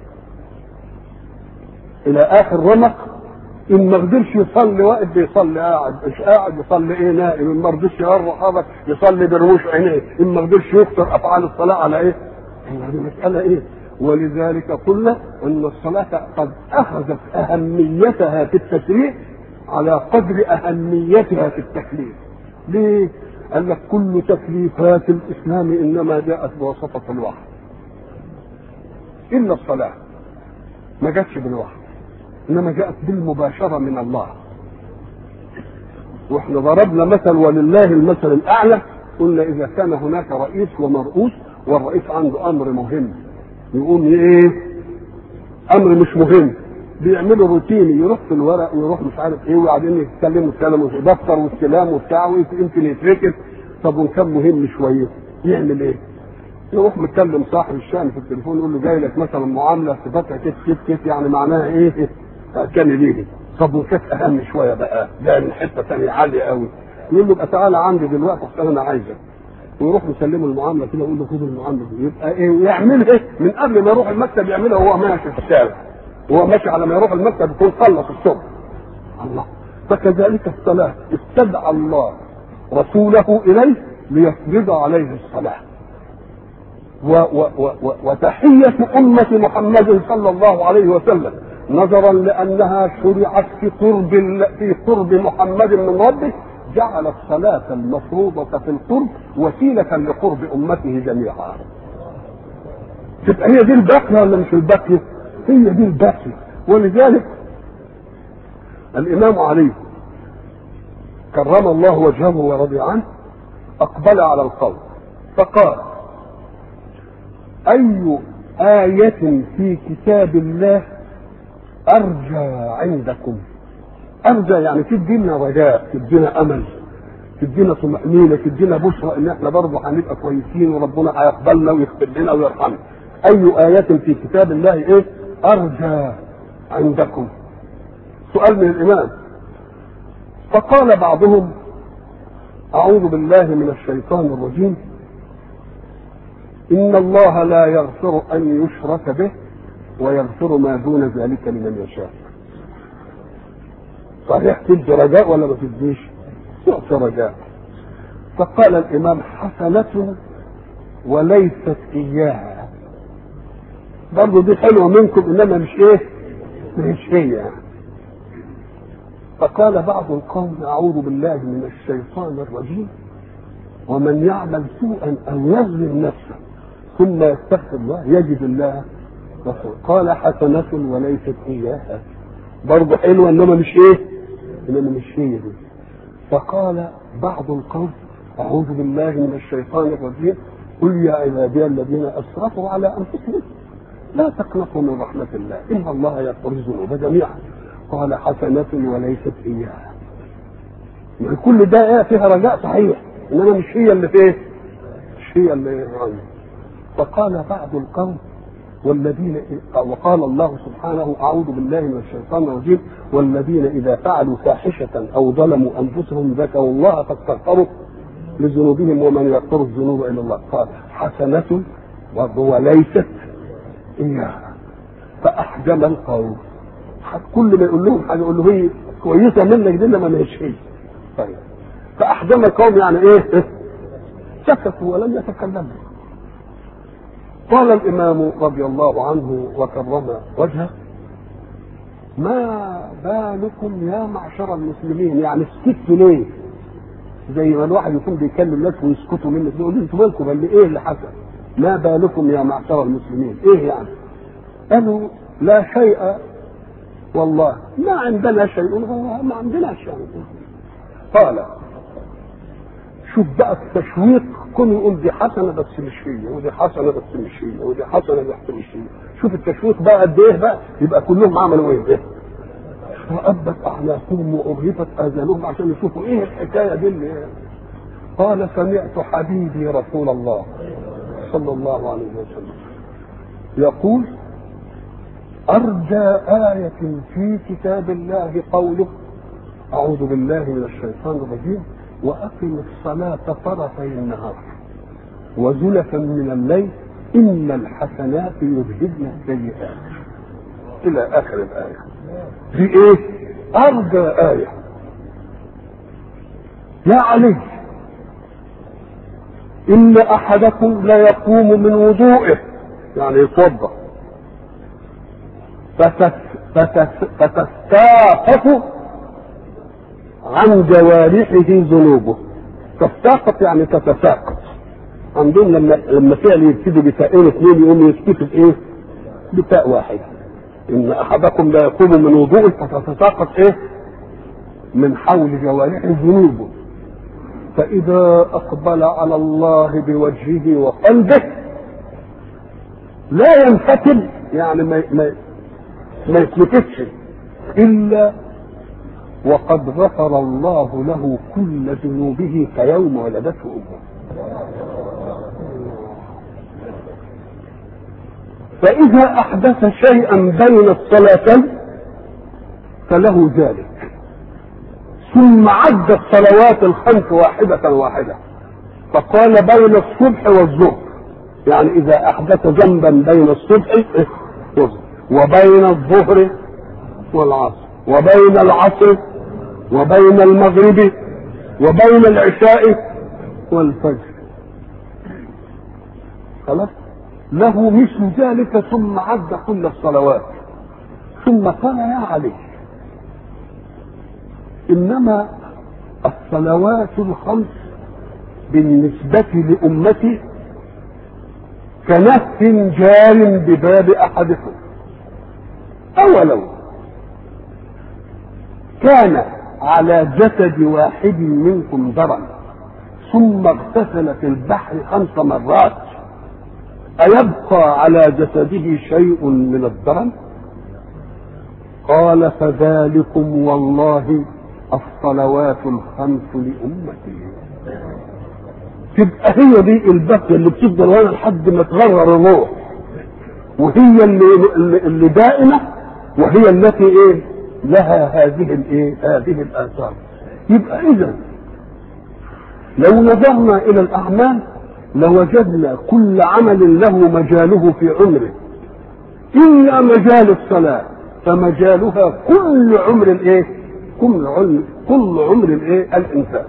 الى اخر رمق ان ما قدرش يصلي واقف بيصلي قاعد مش قاعد يصلي ايه نائم ان ما رضيش يغرق حرك يصلي برموش عينيه ان ما قدرش يكثر افعال الصلاه على ايه؟ هذه مساله ايه؟ ولذلك قلنا ان الصلاه قد اخذت اهميتها في التشريع على قدر اهميتها في التكليف. ليه؟ قال لك كل تكليفات الاسلام انما جاءت بواسطه الوحي. الا الصلاه ما جاتش بالوحي. انما جاءت بالمباشره من الله واحنا ضربنا مثل ولله المثل الاعلى قلنا اذا كان هناك رئيس ومرؤوس والرئيس عنده امر مهم يقوم ايه امر مش مهم بيعملوا روتيني يروح في الورق ويروح مش عارف ايه وبعدين يتكلموا يتكلموا في دفتر واستلام وبتاع ويمكن يتركز طب وان كان مهم شويه يعمل ايه؟ يروح متكلم صاحب الشأن في التليفون يقول له جاي لك مثلا معامله صفتها كيف كيف كيف يعني معناها ايه؟ كان ليه طب وكانت اهم شويه بقى ده من حته ثانيه عاليه قوي يقول له يبقى تعالى عندي دلوقتي عشان انا عايزك ويروح مسلمه المعامله كده يقول له خد المعامله دي يبقى ايه يعمل ايه من قبل ما يروح المكتب يعملها وهو ماشي في الشارع وهو ماشي على ما يروح المكتب يكون خلص الشغل الله فكذلك الصلاه استدعى الله رسوله اليه ليفرض عليه الصلاه و و و وتحية أمة محمد صلى الله عليه وسلم نظرا لأنها شرعت في قرب في قرب محمد من ربه جعل الصلاة المفروضة في القرب وسيلة لقرب أمته جميعا. تبقى هي دي الباقية ولا مش الباقية؟ هي دي الباقية ولذلك الإمام علي كرم الله وجهه ورضي عنه أقبل على القول فقال أي آية في كتاب الله أرجى عندكم أرجى يعني تدينا رجاء تدينا أمل تدينا طمأنينة تدينا بشرى إن إحنا برضه هنبقى كويسين وربنا هيقبلنا ويغفر لنا ويرحمنا أي آية في كتاب الله إيه أرجى عندكم سؤال من الإمام فقال بعضهم أعوذ بالله من الشيطان الرجيم إن الله لا يغفر أن يشرك به ويغفر ما دون ذلك لمن يشاء. صحيح تدي رجاء ولا ما تديش؟ تعطي رجاء. فقال الإمام حسنة وليست إياها. برضه دي حلوة منكم إنما مش إيه؟ مش هي. فقال بعض القوم أعوذ بالله من الشيطان الرجيم ومن يعمل سوءا أو يظلم نفسه ثم يستغفر الله يجد الله غفور قال حسنة وليست إياها برضه حلوة إنما مش إيه؟ إنما مش هي دي فقال بعض القوم أعوذ بالله من الشيطان الرجيم قل يا عبادي الذين أسرفوا على أنفسهم لا تقنطوا من رحمة الله إن الله يغفر الذنوب جميعا قال حسنة وليست إياها يعني كل ده إيه فيها رجاء صحيح إنما مش هي اللي فيه مش هي اللي يعني فقال بعض القوم والذين وقال الله سبحانه اعوذ بالله من الشيطان الرجيم والذين اذا فعلوا فاحشه او ظلموا انفسهم ذكروا الله فاستغفروا لذنوبهم ومن يغفر الذنوب الا الله قال حسنه وليست اياها فاحجم القوم كل ما يقول لهم حاجه يقول له هي كويسه منك دي انما مش هي طيب فاحجم القوم يعني ايه؟ سكتوا ولم يتكلموا قال الامام رضي الله عنه وكرم وجهه ما بالكم يا معشر المسلمين يعني سكتوا ليه؟ زي ما الواحد يكون بيكلم الناس ويسكتوا منه يقول انتوا مالكم بل ايه اللي حصل؟ ما بالكم يا معشر المسلمين؟ ايه يعني؟ قالوا لا شيء والله ما عندنا شيء ما عندنا شيء قال شوف بقى التشويق كون يقول دي حسنه بس مش هي ودي حسنه بس مش هي ودي حسنه بس مش هي شوف التشويق بقى قد ايه بقى يبقى كلهم عملوا ايه؟ وأبت أعناقهم وأرهفت آذانهم عشان يشوفوا إيه الحكاية دي اللي قال سمعت حبيبي رسول الله صلى الله عليه وسلم يقول أرجى آية في كتاب الله قوله أعوذ بالله من الشيطان الرجيم وأقم الصلاة طرفي النهار وزلفا من الليل إن الحسنات يذهبن السيئات إلى آخر الآية دي إيه؟ أرجى آية يا علي إن أحدكم ليقوم من وضوئه يعني يتوضأ فتستاقف عن جوارحه ذنوبه تستاقف يعني تتساقط عندهم لما لما فعل يبتدي بتاءين اثنين يقوم يسكتوا بايه؟ بتاء واحد ان احدكم لا يقوم من وضوء فتتساقط ايه؟ من حول جوارحه ذنوبه فاذا اقبل على الله بوجهه وقلبه لا ينفتل يعني ما ما ما يتلفتش الا وقد غفر الله له كل ذنوبه كيوم ولدته امه فإذا أحدث شيئا بين الصلاتين فله ذلك ثم عد الصلوات الخمس واحدة واحدة فقال بين الصبح والظهر يعني إذا أحدث ذنبا بين الصبح والظهر وبين الظهر والعصر وبين العصر وبين المغرب وبين العشاء والفجر خلاص له مثل ذلك ثم عد كل الصلوات ثم قال يا علي انما الصلوات الخمس بالنسبة لأمتي كنهف جار بباب أحدكم أولو كان على جسد واحد منكم درن ثم اغتسل في البحر خمس مرات أيبقى على جسده شيء من الدرن قال فذلكم والله الصلوات الخمس لأمتي تبقى هي دي البقية اللي بتفضل وانا لحد ما تغرر الروح وهي اللي اللي دائمة وهي التي ايه لها هذه الايه هذه الآثار يبقى إذا لو نظرنا إلى الأعمال لوجدنا كل عمل له مجاله في عمره إلا مجال الصلاة فمجالها كل عمر الايه؟ كل عمر كل عمر الايه؟ الإنسان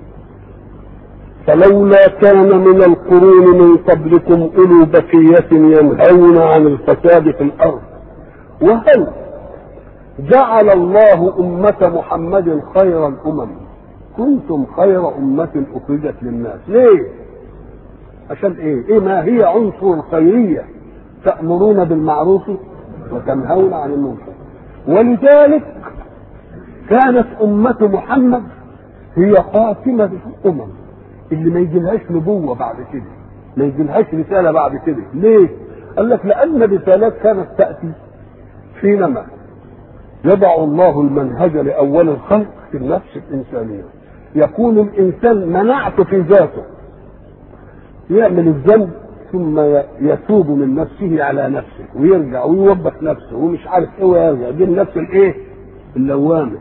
فلولا كان من القرون من قبلكم أولو بقية ينهون عن الفساد في الأرض وهل جعل الله أمة محمد خير الأمم كنتم خير أمة أخرجت للناس ليه؟ عشان ايه؟ ايه ما هي عنصر الخيرية تأمرون بالمعروف وتنهون عن المنكر ولذلك كانت أمة محمد هي خاتمة الأمم اللي ما يجيلهاش نبوة بعد كده ما يجيلهاش رسالة بعد كده ليه؟ قال لك لأن الرسالات كانت تأتي حينما يضع الله المنهج لأول الخلق في النفس الإنسانية يكون الإنسان منعته في ذاته يعمل الذنب ثم يتوب من نفسه على نفسه ويرجع ويوبخ نفسه ومش عارف ايه ويرجع دي النفس الايه؟ اللوامه.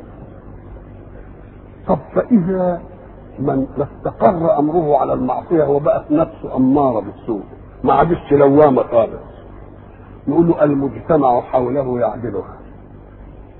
طب فاذا من استقر امره على المعصيه وبقت نفسه اماره بالسوء ما عادش لوامه خالص. نقول له المجتمع حوله يعدلها.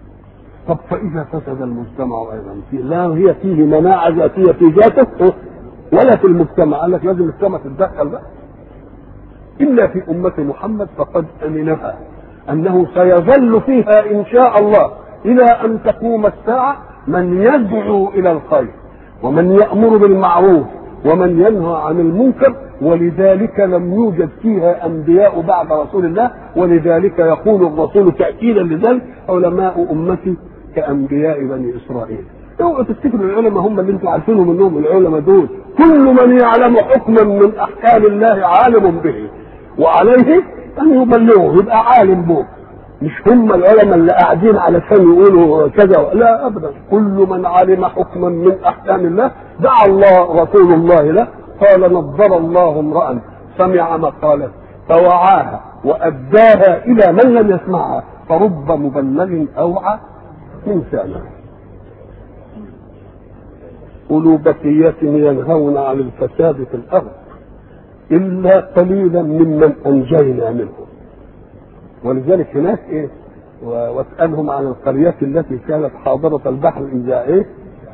طب فاذا فسد المجتمع ايضا في لا هي فيه مناعه ذاتيه في ذاته ولا في المجتمع قال لك لازم المجتمع تتدخل بقى الا في امه محمد فقد امنها انه سيظل فيها ان شاء الله الى ان تقوم الساعه من يدعو الى الخير ومن يامر بالمعروف ومن ينهى عن المنكر ولذلك لم يوجد فيها انبياء بعد رسول الله ولذلك يقول الرسول تاكيدا لذلك علماء امتي كانبياء بني اسرائيل اوعوا تفتكروا العلماء هم اللي انتم عارفينهم منهم العلماء دول كل من يعلم حكما من احكام الله عالم به وعليه ان يبلغه يبقى عالم به مش هم العلماء اللي قاعدين علشان يقولوا كذا لا ابدا كل من علم حكما من احكام الله دعا الله رسول الله له قال نظر الله امرا سمع مقالته فوعاها واداها الى من لم يسمعها فرب مبلغ اوعى من سامع أولو بقية ينهون عن الفساد في الأرض إلا قليلا ممن أنجينا منهم ولذلك هناك إيه واسألهم عن القرية التي كانت حاضرة البحر إذا إيه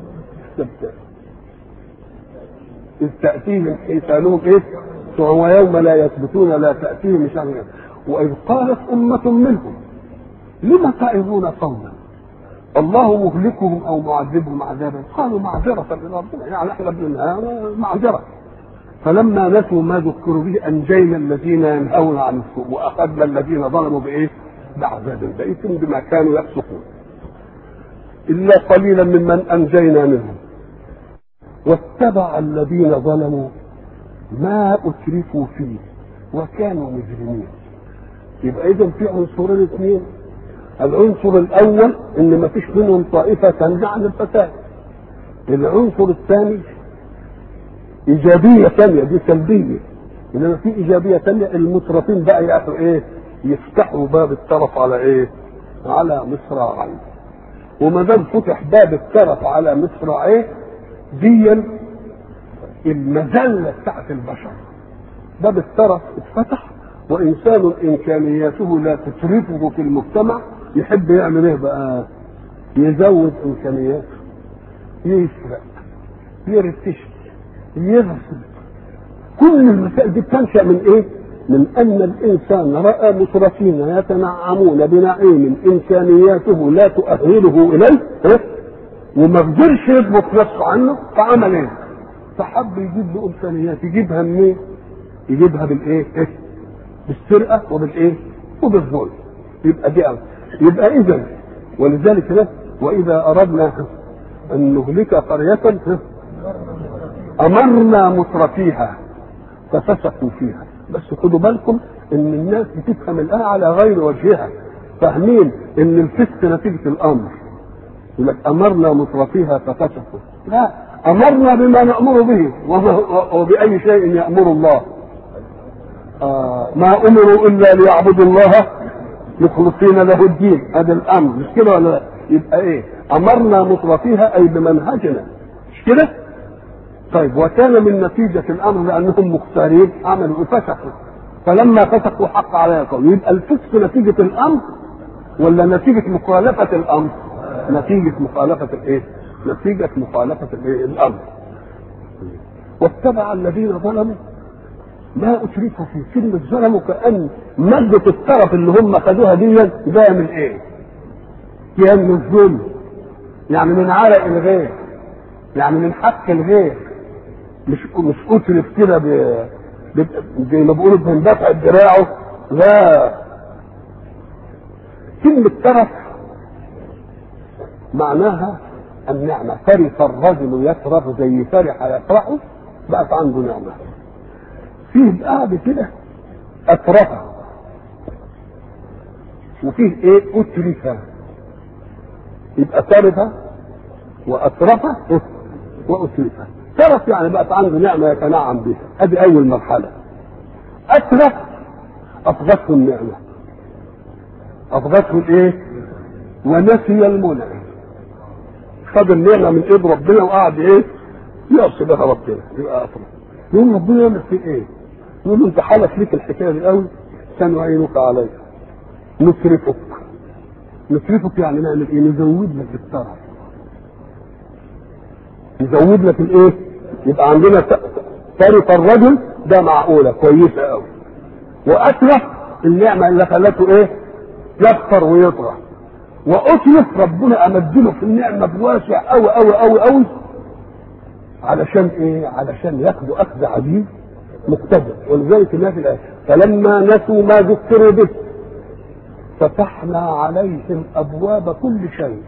إذ تأتيهم حيتانهم إيه وهو يوم لا يثبتون لا تأتيهم مش عارف وإذ قالت أمة منهم لم تعظون قوما الله مهلكهم او معذبهم عذابا قالوا معذرة الى ربنا يعني احنا بننهى معذرة فلما نسوا ما ذكروا به انجينا الذين ينهون عن السوء واخذنا الذين ظلموا بايه؟ بعذاب بئيس بما كانوا يفسقون الا قليلا ممن انجينا منهم واتبع الذين ظلموا ما اترفوا فيه وكانوا مجرمين يبقى اذا في عنصرين اثنين العنصر الاول ان ما فيش منهم طائفه تنزع عن الفساد العنصر الثاني ايجابيه ثانيه دي سلبيه انما في ايجابيه ثانيه المترفين بقى يعرفوا ايه يفتحوا باب الترف على ايه على مصراعيه وما دام فتح باب الترف على مصراعيه دي المذله بتاعت البشر باب الترف اتفتح وانسان امكانياته لا تترفه في المجتمع يحب يعمل ايه بقى يزود امكانياته يسرق يرتشي يغسل كل المسائل دي بتنشا من ايه من ان الانسان راى مترفين يتنعمون بنعيم امكانياته لا تؤهله اليه إيه؟ وما قدرش يضبط نفسه عنه فعمل ايه فحب يجيب له امكانيات يجيبها منين يجيبها بالايه إيه؟ بالسرقه وبالايه وبالظلم يبقى دي أمر. يبقى اذا ولذلك ده واذا اردنا ان نهلك قريه امرنا مترفيها ففسقوا فيها بس خدوا بالكم ان الناس بتفهم الايه على غير وجهها فاهمين ان الفسق نتيجه الامر يقول لك امرنا مترفيها ففسقوا لا امرنا بما نامر به وباي شيء يامر الله آه ما امروا الا ليعبدوا الله مخلصين له الدين هذا الامر مش كده ولا لا؟ يبقى ايه امرنا مترفيها اي بمنهجنا مش كده طيب وكان من نتيجة الأمر لأنهم مختارين عملوا فسقوا فلما فسقوا حق عليها القول يبقى الفسق نتيجة الأمر ولا نتيجة مخالفة الأمر؟ نتيجة مخالفة الإيه؟ نتيجة مخالفة الإيه؟ الأمر واتبع الذين ظلموا ما أترفوا في كلمة ظلموا كأن مادة الطرف اللي هم خدوها دي جاية من إيه؟ جاية من الظلم يعني من عرق الغير يعني من حق الغير مش مش اترف كده ب- ب- زي ما بيقولوا بندفع دراعه لا كلمة ترف معناها النعمة فرح الرجل يترف زي فرح يفرحه بقت عنده نعمة فيه قاعد كده أترفه وفيه ايه أترفه يبقى ترفه وأترفه وأترفه ترف يعني بقت عنده نعمة يتنعم بها هذه أول مرحلة أترف أفضته النعمة أفضته الإيه؟ ونسي المنعم خد النعمة من إيد ربنا وقعد إيه؟ يعصي بها ربنا يبقى أطرف يقول ربنا يعمل فيه إيه؟ يقول له أنت حلف ليك الحكاية دي قوي سنعينك عليها نصرفك نصرفك يعني نعمل ايه نزود لك الثرى نزود لك الايه يبقى عندنا ثالث الرجل ده معقولة كويسة قوي وأتلف النعمة اللي خلته ايه يكثر ويطغى وأتلف ربنا أمدله في النعمة بواسع قوي قوي قوي قوي علشان ايه علشان ياخدوا أخذ عجيب مقتدر ولذلك الناس الآية فلما نسوا ما ذكروا به فتحنا عليهم أبواب كل شيء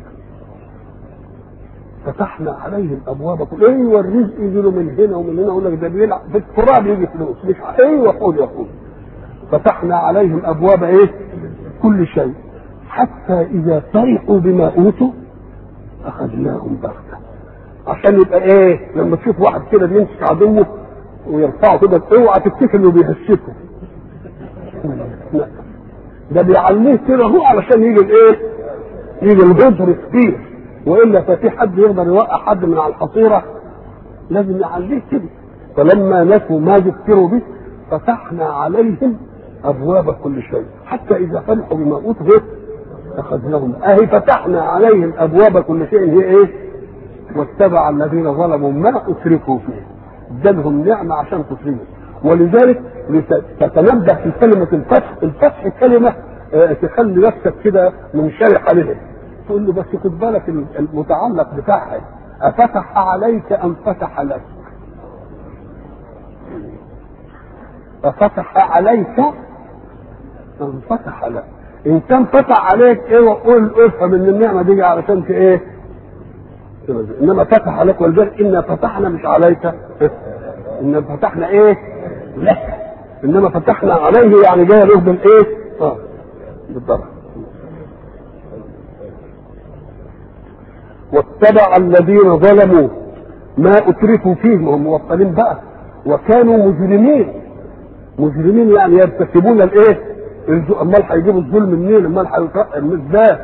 فتحنا عليهم ابواب كل ايوه الرزق يجي له من هنا ومن هنا يقول لك ده بيلعب في التراب يجي فلوس مش ايوه خذ يا خذ فتحنا عليهم ابواب ايه؟ كل شيء حتى اذا فرحوا بما اوتوا اخذناهم بغته عشان يبقى ايه؟ لما تشوف واحد كده بيمسك عدوه ويرفعه كده اوعى تفتكر انه بيهشكه لا ده بيعليه كده هو علشان يجي الايه؟ يجي الغدر كبير والا ففي حد يقدر يوقع حد من على الحصيره لازم يعليه كده فلما نسوا ما ذكروا به فتحنا عليهم ابواب كل شيء حتى اذا فرحوا بما اوتوا اخذناهم اهي فتحنا عليهم ابواب كل شيء هي ايه؟ واتبع الذين ظلموا ما اتركوا فيه ادالهم نعمه عشان تسلموا ولذلك تتنبه في كلمه الفتح الفتح كلمه تخلي نفسك كده منشرح عليها تقول له بس خد بالك المتعلق بتاعها أفتح عليك أم فتح لك؟ أفتح عليك أم فتح لك؟ إن كان فتح عليك إيه وقول افهم إن النعمة دي علشان إيه؟ إنما فتح عليك ولذلك إنا فتحنا مش عليك إنما فتحنا إيه؟ لك إنما فتحنا عليه يعني جاي له بالإيه؟ آه بالضبط واتبع الذين ظلموا ما اتركوا فيه ما هم موصلين بقى وكانوا مجرمين مجرمين يعني يرتكبون الايه؟ امال هيجيبوا الظلم منين؟ امال ازاي؟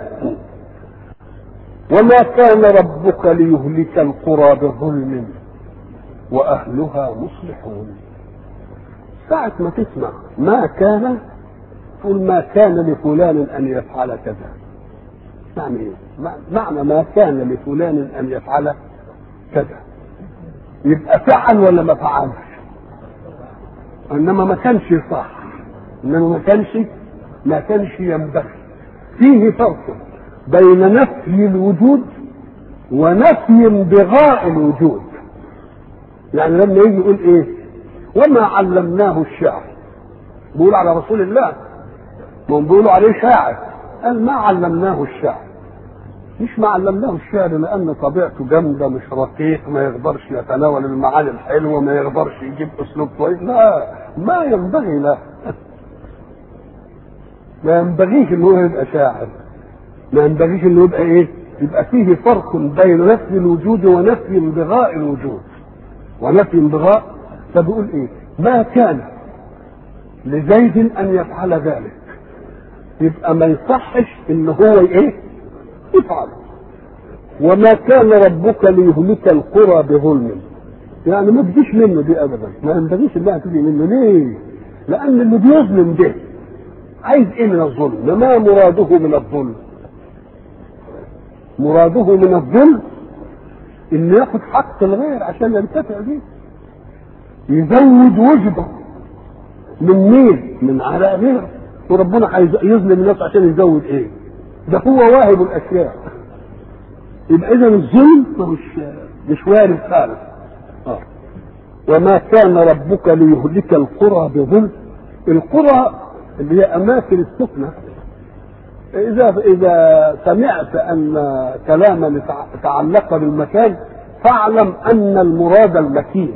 وما كان ربك ليهلك القرى بظلم واهلها مصلحون ساعة ما تسمع ما كان تقول ما كان لفلان ان يفعل كذا معنى ايه؟ معنى ما كان لفلان ان يفعل كذا يبقى فعل ولا ما فعلش؟ انما ما كانش صح انما ما كانش ما كانش ينبغي فيه فرق بين نفي الوجود ونفي بغاء الوجود يعني لما يجي يقول ايه وما علمناه الشعر بيقول على رسول الله ما بيقولوا عليه شاعر قال ما علمناه الشعر مش ما علمناه الشعر لان طبيعته جامده مش رقيق ما يقدرش يتناول المعاني الحلوه ما يقدرش يجيب اسلوب كويس لا ما ينبغي له ما ينبغيش ان هو يبقى شاعر ما ينبغيش انه يبقى ايه يبقى فيه فرق بين نفي الوجود ونفي بغاء الوجود ونفي بغاء فبيقول ايه ما كان لزيد ان يفعل ذلك يبقى ما يصحش ان هو ايه يفعل وما كان ربك ليهلك القرى بظلم يعني ما تجيش منه دي ابدا ما ينبغيش انها تيجي منه ليه لان اللي بيظلم ده عايز ايه من الظلم ما مراده من الظلم مراده من الظلم انه ياخد حق الغير عشان ينتفع بيه يزود وجبه من مين من على غيره وربنا يظلم الناس عشان يزود ايه ده هو واهب الاشياء يبقى اذا الظلم مش مش وارد خالص آه. وما كان ربك ليهلك القرى بظلم القرى اللي هي اماكن السكنه اذا اذا سمعت ان كلاما تعلق بالمكان فاعلم ان المراد المكين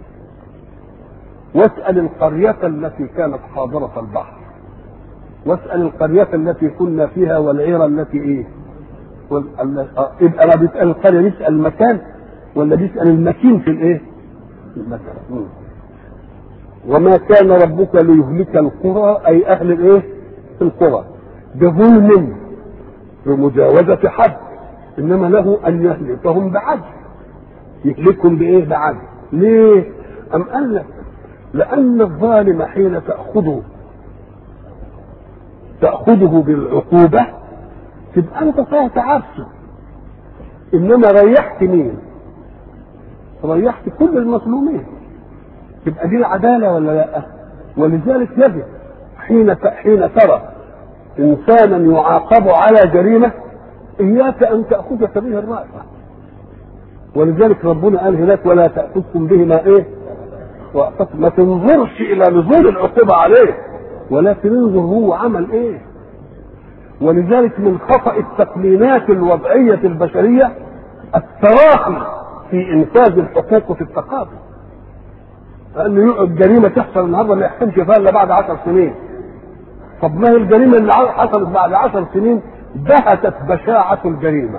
واسال القريه التي كانت حاضره البحر واسال القريه التي كنا فيها والعير التي ايه يبقى ما بيسال القريه بيسال المكان ولا بيسال المكين في الايه في المكان وما كان ربك ليهلك القرى اي اهل الايه القرى بظلم بمجاوزة حد انما له ان يهلكهم بعدل يهلكهم بايه بعدل ليه ام قال لك لان الظالم حين تاخذه تاخذه بالعقوبه تبقى انت فيها تعبت انما ريحت مين ريحت كل المظلومين تبقى دي العداله ولا لا ولذلك يجب حين حين ترى انسانا يعاقب على جريمه اياك ان تاخذ به الرأفه ولذلك ربنا قال هناك ولا تاخذكم بهما ايه ما تنظرش الى نزول العقوبه عليه ولكن انظر هو عمل ايه ولذلك من خطا التقنينات الوضعيه البشريه التراخي في انفاذ الحقوق في التقاضي لانه يقعد جريمه تحصل النهارده ما يحكمش فيها الا بعد عشر سنين طب ما هي الجريمه اللي حصلت بعد عشر سنين بهتت بشاعه الجريمه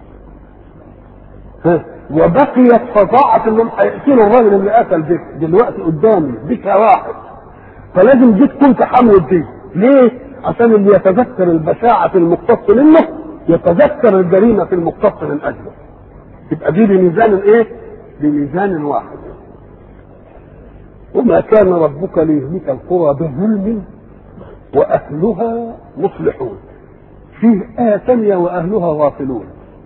وبقيت فظاعة انهم هيقتلوا الراجل اللي قتل بك دلوقتي قدامي بك واحد فلازم دي تكون تحمل دي ليه؟ عشان اللي يتذكر البشاعة في المقتص منه يتذكر الجريمة في المقتص من أجله يبقى دي بميزان ايه؟ بميزان واحد وما كان ربك ليهلك القرى بظلم وأهلها مصلحون فيه آية ثانية وأهلها غافلون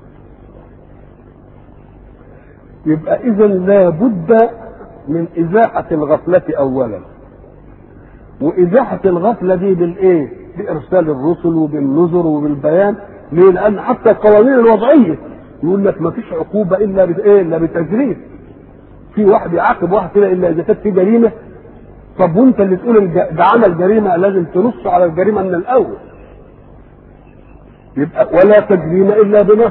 يبقى إذا لا بد من إزاحة الغفلة أولا وإزاحة الغفلة دي بالإيه؟ بإرسال الرسل وبالنذر وبالبيان ليه؟ لأن حتى القوانين الوضعية يقول لك ما فيش عقوبة إلا بإيه؟ إلا بتجريد في واحد يعاقب واحد كده إلا إذا كانت في جريمة طب وأنت اللي تقول ده عمل جريمة لازم تنص على الجريمة من الأول يبقى ولا تجريم إلا بنص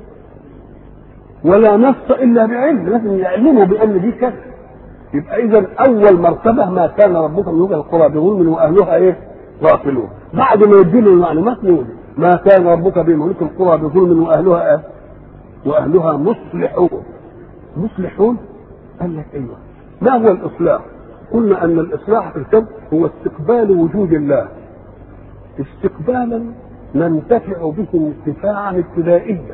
ولا نص الا بعلم لازم يعلموا بان دي كذا يبقى اذا اول مرتبه ما كان ربك من القرى بظلم واهلها ايه؟ غافلون بعد ما يديله المعلومات نقول ما كان ربك بملك القرى بظلم واهلها إيه؟ واهلها مصلحون مصلحون قال لك ايوه ما هو الاصلاح؟ قلنا ان الاصلاح في الكون هو استقبال وجود الله استقبالا ننتفع به انتفاعا ابتدائيا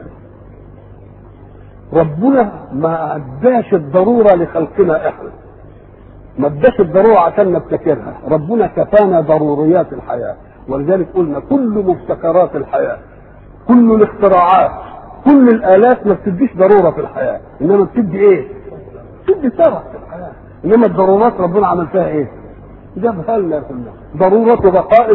ربنا ما اداش الضروره لخلقنا احنا ما اداش الضروره عشان نبتكرها ربنا كفانا ضروريات الحياه ولذلك قلنا كل مبتكرات الحياه كل الاختراعات كل الالات ما بتديش ضروره في الحياه انما بتدي ايه؟ بتدي ترف في الحياه انما الضرورات ربنا عمل فيها ايه؟ جابها لنا كلها ضروره بقاء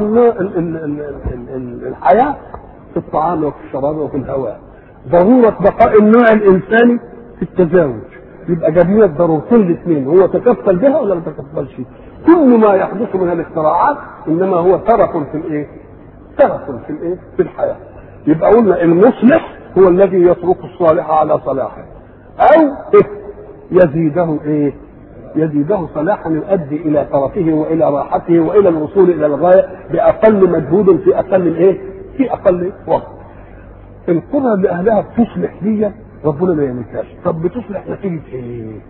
الحياه في الطعام وفي الشراب وفي الهواء ضرورة بقاء النوع الإنساني في التزاوج يبقى جاب لنا الضرورتين الاثنين هو تكفل بها ولا ما تكفلش؟ كل ما يحدث من الاختراعات انما هو ترف في الايه؟ ترف في الايه؟ في الحياه. يبقى قلنا المصلح هو الذي يترك الصالح على صلاحه او يزيده ايه؟ يزيده صلاحا يؤدي الى طرفه والى راحته والى الوصول الى الغايه باقل مجهود في اقل الايه؟ في اقل وقت. القرى اللي اهلها بتصلح دي ربنا ما يملكهاش طب بتصلح نتيجه ايه؟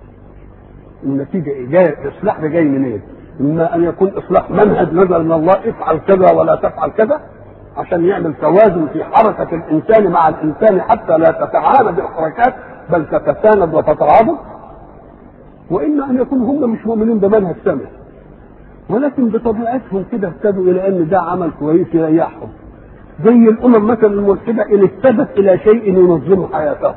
النتيجه ايه؟ جاي الاصلاح ده جاي منين؟ إيه؟ اما ان يكون اصلاح منهج نزل من الله افعل كذا ولا تفعل كذا عشان يعمل توازن في حركه الانسان مع الانسان حتى لا تتعاند الحركات بل تتساند وتتعاضد واما ان يكونوا هم مش مؤمنين بمنهج سامح ولكن بطبيعتهم كده ابتدوا الى ان ده عمل كويس يريحهم زي الامم مثلا الملحده ان اهتدت الى شيء ينظم حياتها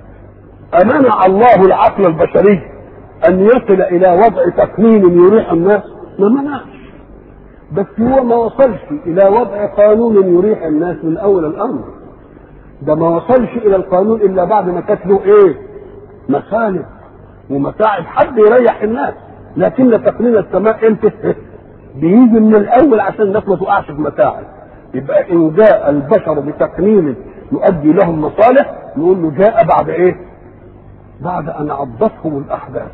امنع الله العقل البشري ان يصل الى وضع تقنين يريح الناس ما منعش بس هو ما وصلش الى وضع قانون يريح الناس من اول الامر ده ما وصلش الى القانون الا بعد ما كانت له ايه مسالب ومتاعب حد يريح الناس لكن تقنين السماء امتى بيجي من الاول عشان الناس ما تقعش في متاعب يبقى ان جاء البشر بتقنين يؤدي لهم مصالح نقول له جاء بعد ايه؟ بعد ان عضتهم الاحداث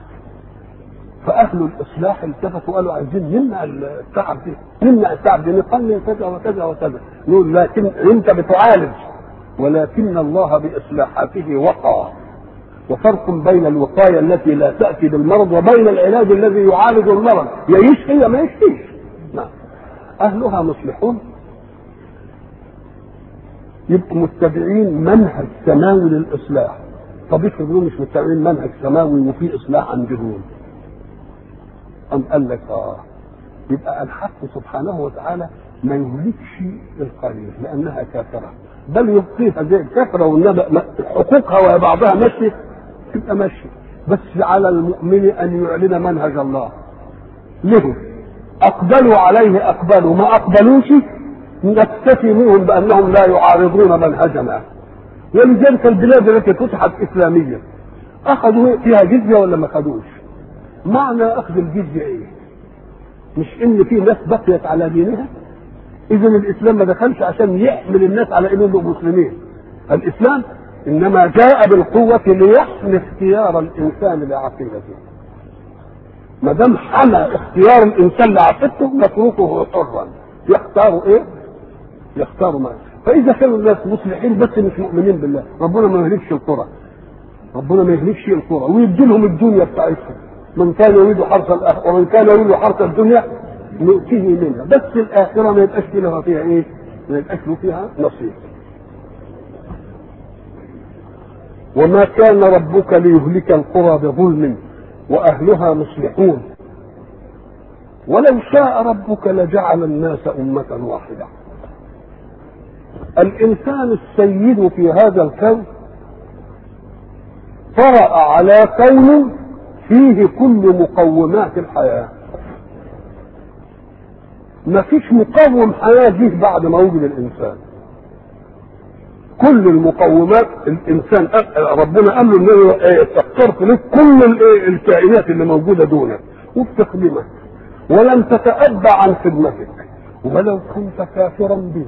فاهل الاصلاح التفتوا قالوا عايزين نمنع التعب دي نمنع التعب دي نقلل كذا وكذا وكذا نقول لكن انت بتعالج ولكن الله باصلاحاته وقى وفرق بين الوقايه التي لا تاتي بالمرض وبين العلاج الذي يعالج المرض يا يشفي يا ما يشفيش نعم اهلها مصلحون يبقوا متبعين منهج سماوي للاصلاح طب افرض مش متبعين منهج سماوي وفي اصلاح عندهم أم قال لك اه يبقى الحق سبحانه وتعالى ما يهلكش القليل لانها كافره بل يبقيها زي الكفره والنبأ حقوقها وبعضها ماشيه تبقى ماشيه بس على المؤمن ان يعلن منهج الله له اقبلوا عليه اقبلوا ما اقبلوش نكتفي منهم بانهم لا يعارضون منهجنا ولذلك البلاد التي فتحت اسلاميا اخذوا فيها جزيه ولا ما اخذوش؟ معنى اخذ الجزيه ايه؟ مش ان في ناس بقيت على دينها اذا الاسلام ما دخلش عشان يحمل الناس على انهم مسلمين الاسلام انما جاء بالقوه ليحمي اختيار الانسان لعقيدته ما دام حمى اختيار الانسان لعقيدته نتركه حرا يختار ايه؟ يختار ما فاذا كانوا الناس مصلحين بس مش مؤمنين بالله ربنا ما يهلكش القرى ربنا ما يهلكش القرى ويدي لهم الدنيا بتاعتهم من كان يريد حرث الاخره ومن كان يريد حرث الدنيا نؤتيه منها بس الاخره ما يبقاش لها فيها ايه؟ ما يبقاش له فيها نصيب وما كان ربك ليهلك القرى بظلم واهلها مصلحون ولو شاء ربك لجعل الناس امه واحده الانسان السيد في هذا الكون طرأ على كون فيه كل مقومات الحياه ما فيش مقوم حياه جه بعد ما وجد الانسان كل المقومات الانسان ربنا قال له انه سخرت لك كل الكائنات اللي موجوده دونك وبتخدمك ولم تتأبى عن خدمتك ولو كنت كافرا به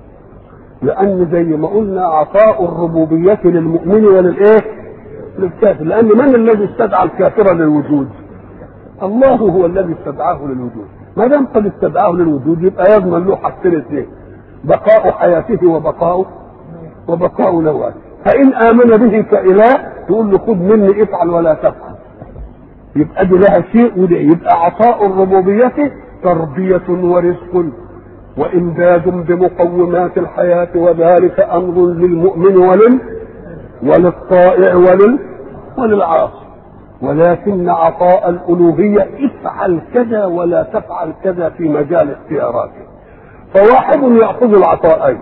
لان زي ما قلنا عطاء الربوبيه للمؤمن وللايه؟ للكافر لان من الذي استدعى الكافر للوجود؟ الله هو الذي استدعاه للوجود ما دام قد استدعاه للوجود يبقى يضمن له حاجتين اثنين بقاء حياته وبقاء وبقاء نواته فان امن به كاله تقول له خذ مني افعل ولا تفعل يبقى دي لها شيء وده يبقى عطاء الربوبيه تربيه ورزق وامداد بمقومات الحياه وذلك امر للمؤمن ولل وللطائع ولل وللعاصي ولكن عطاء الالوهيه افعل كذا ولا تفعل كذا في مجال اختياراتك فواحد ياخذ العطاءين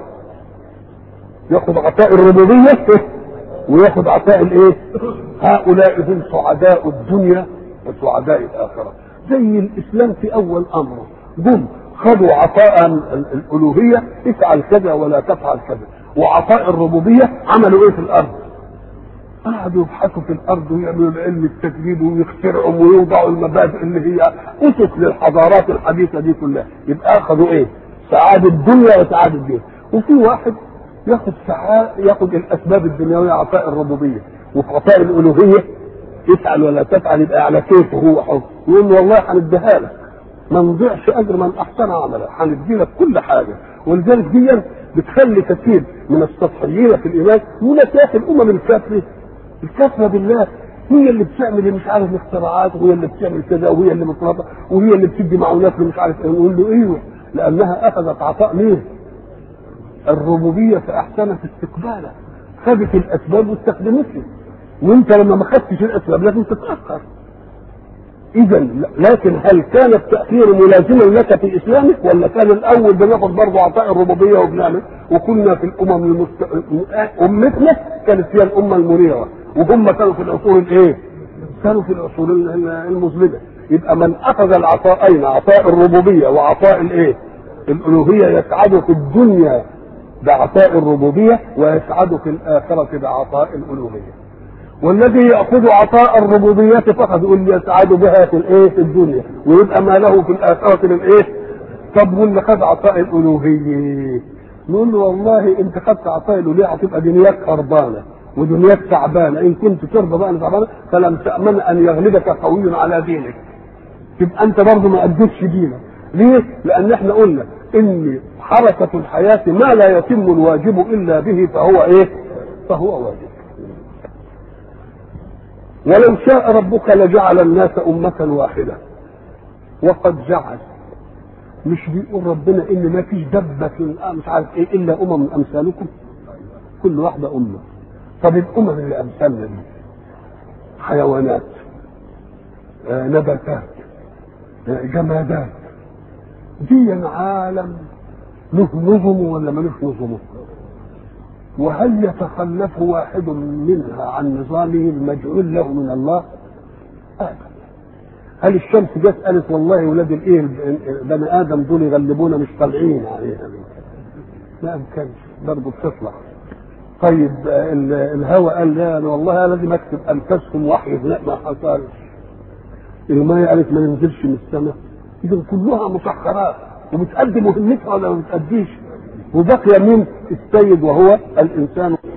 ياخذ عطاء الربوبيه وياخذ عطاء الايه؟ هؤلاء هم سعداء الدنيا وسعداء الاخره زي الاسلام في اول امره جم خدوا عطاء الالوهيه افعل كذا ولا تفعل كذا وعطاء الربوبيه عملوا ايه في الارض؟ قعدوا يبحثوا في الارض ويعملوا العلم التجريب ويخترعوا ويوضعوا المبادئ اللي هي اسس للحضارات الحديثه دي كلها يبقى اخذوا ايه؟ سعاده الدنيا وسعاده الدين وفي واحد ياخد سعاده ياخد الاسباب الدنيويه عطاء الربوبيه وفي عطاء الالوهيه افعل ولا تفعل يبقى على كيفه هو حر يقول له والله هنديها لك ما نضيعش اجر من احسن عملا هندي لك كل حاجه ولذلك دي بتخلي كثير من السطحيين في الايمان يقول لك يا اخي الامم الكافره الكافره بالله هي اللي بتعمل مش عارف الاختراعات وهي اللي بتعمل كذا وهي اللي مطلقه وهي اللي بتدي معونات مش عارف ايه نقول له ايوه لانها اخذت عطاء مين؟ الربوبيه فاحسنت استقباله خدت الاسباب واستخدمتها وانت لما ما خدتش الاسباب لازم تتاخر اذا لكن هل كان التاخير ملازما لك في اسلامك ولا كان الاول بناخد برضه عطاء الربوبيه وبنعمل وكنا في الامم المست... امتنا كانت هي الامه المنيره وهم كانوا في العصور الايه؟ كانوا في العصور المظلمه يبقى من اخذ العطاءين عطاء الربوبيه وعطاء الايه؟ الالوهيه يسعد في الدنيا بعطاء الربوبيه ويسعد في الاخره بعطاء الالوهيه والذي ياخذ عطاء الربوبيه فقط يقول يسعد بها في الايه في الدنيا ويبقى ما له في الاخره للايه طب واللي خد عطاء الالوهيه نقول له والله انت خدت عطاء الالوهيه هتبقى دنياك خربانه ودنياك تعبانه ان كنت ترضى بقى تعبانه فلم تامن ان يغلبك قوي على دينك تبقى انت برضه ما اديتش دينك ليه؟ لان احنا قلنا ان حركه الحياه ما لا يتم الواجب الا به فهو ايه؟ فهو واجب ولو شاء ربك لجعل الناس أمة واحدة وقد جعل مش بيقول ربنا إن ما فيش دبة مش عارف إيه إلا أمم أمثالكم كل واحدة أمة طب الأمم اللي أمثالنا دي حيوانات آه نباتات آه جمادات دي عالم له نظمه ولا ملوش نظمه وهل يتخلف واحد منها عن نظامه المجعول له من الله؟ ابدا هل الشمس جت قالت والله ولاد الايه بني ادم دول يغلبونا مش طالعين عليها ما امكنش برضه بتطلع طيب ال- الهواء قال لا انا والله أنا لازم اكتب انفسكم وحي لا ما حصلش المية قالت ما ينزلش من السماء اذا كلها مسخرات وبتأدي مهمتها ولا ما بتأديش وبقي من السيد وهو الانسان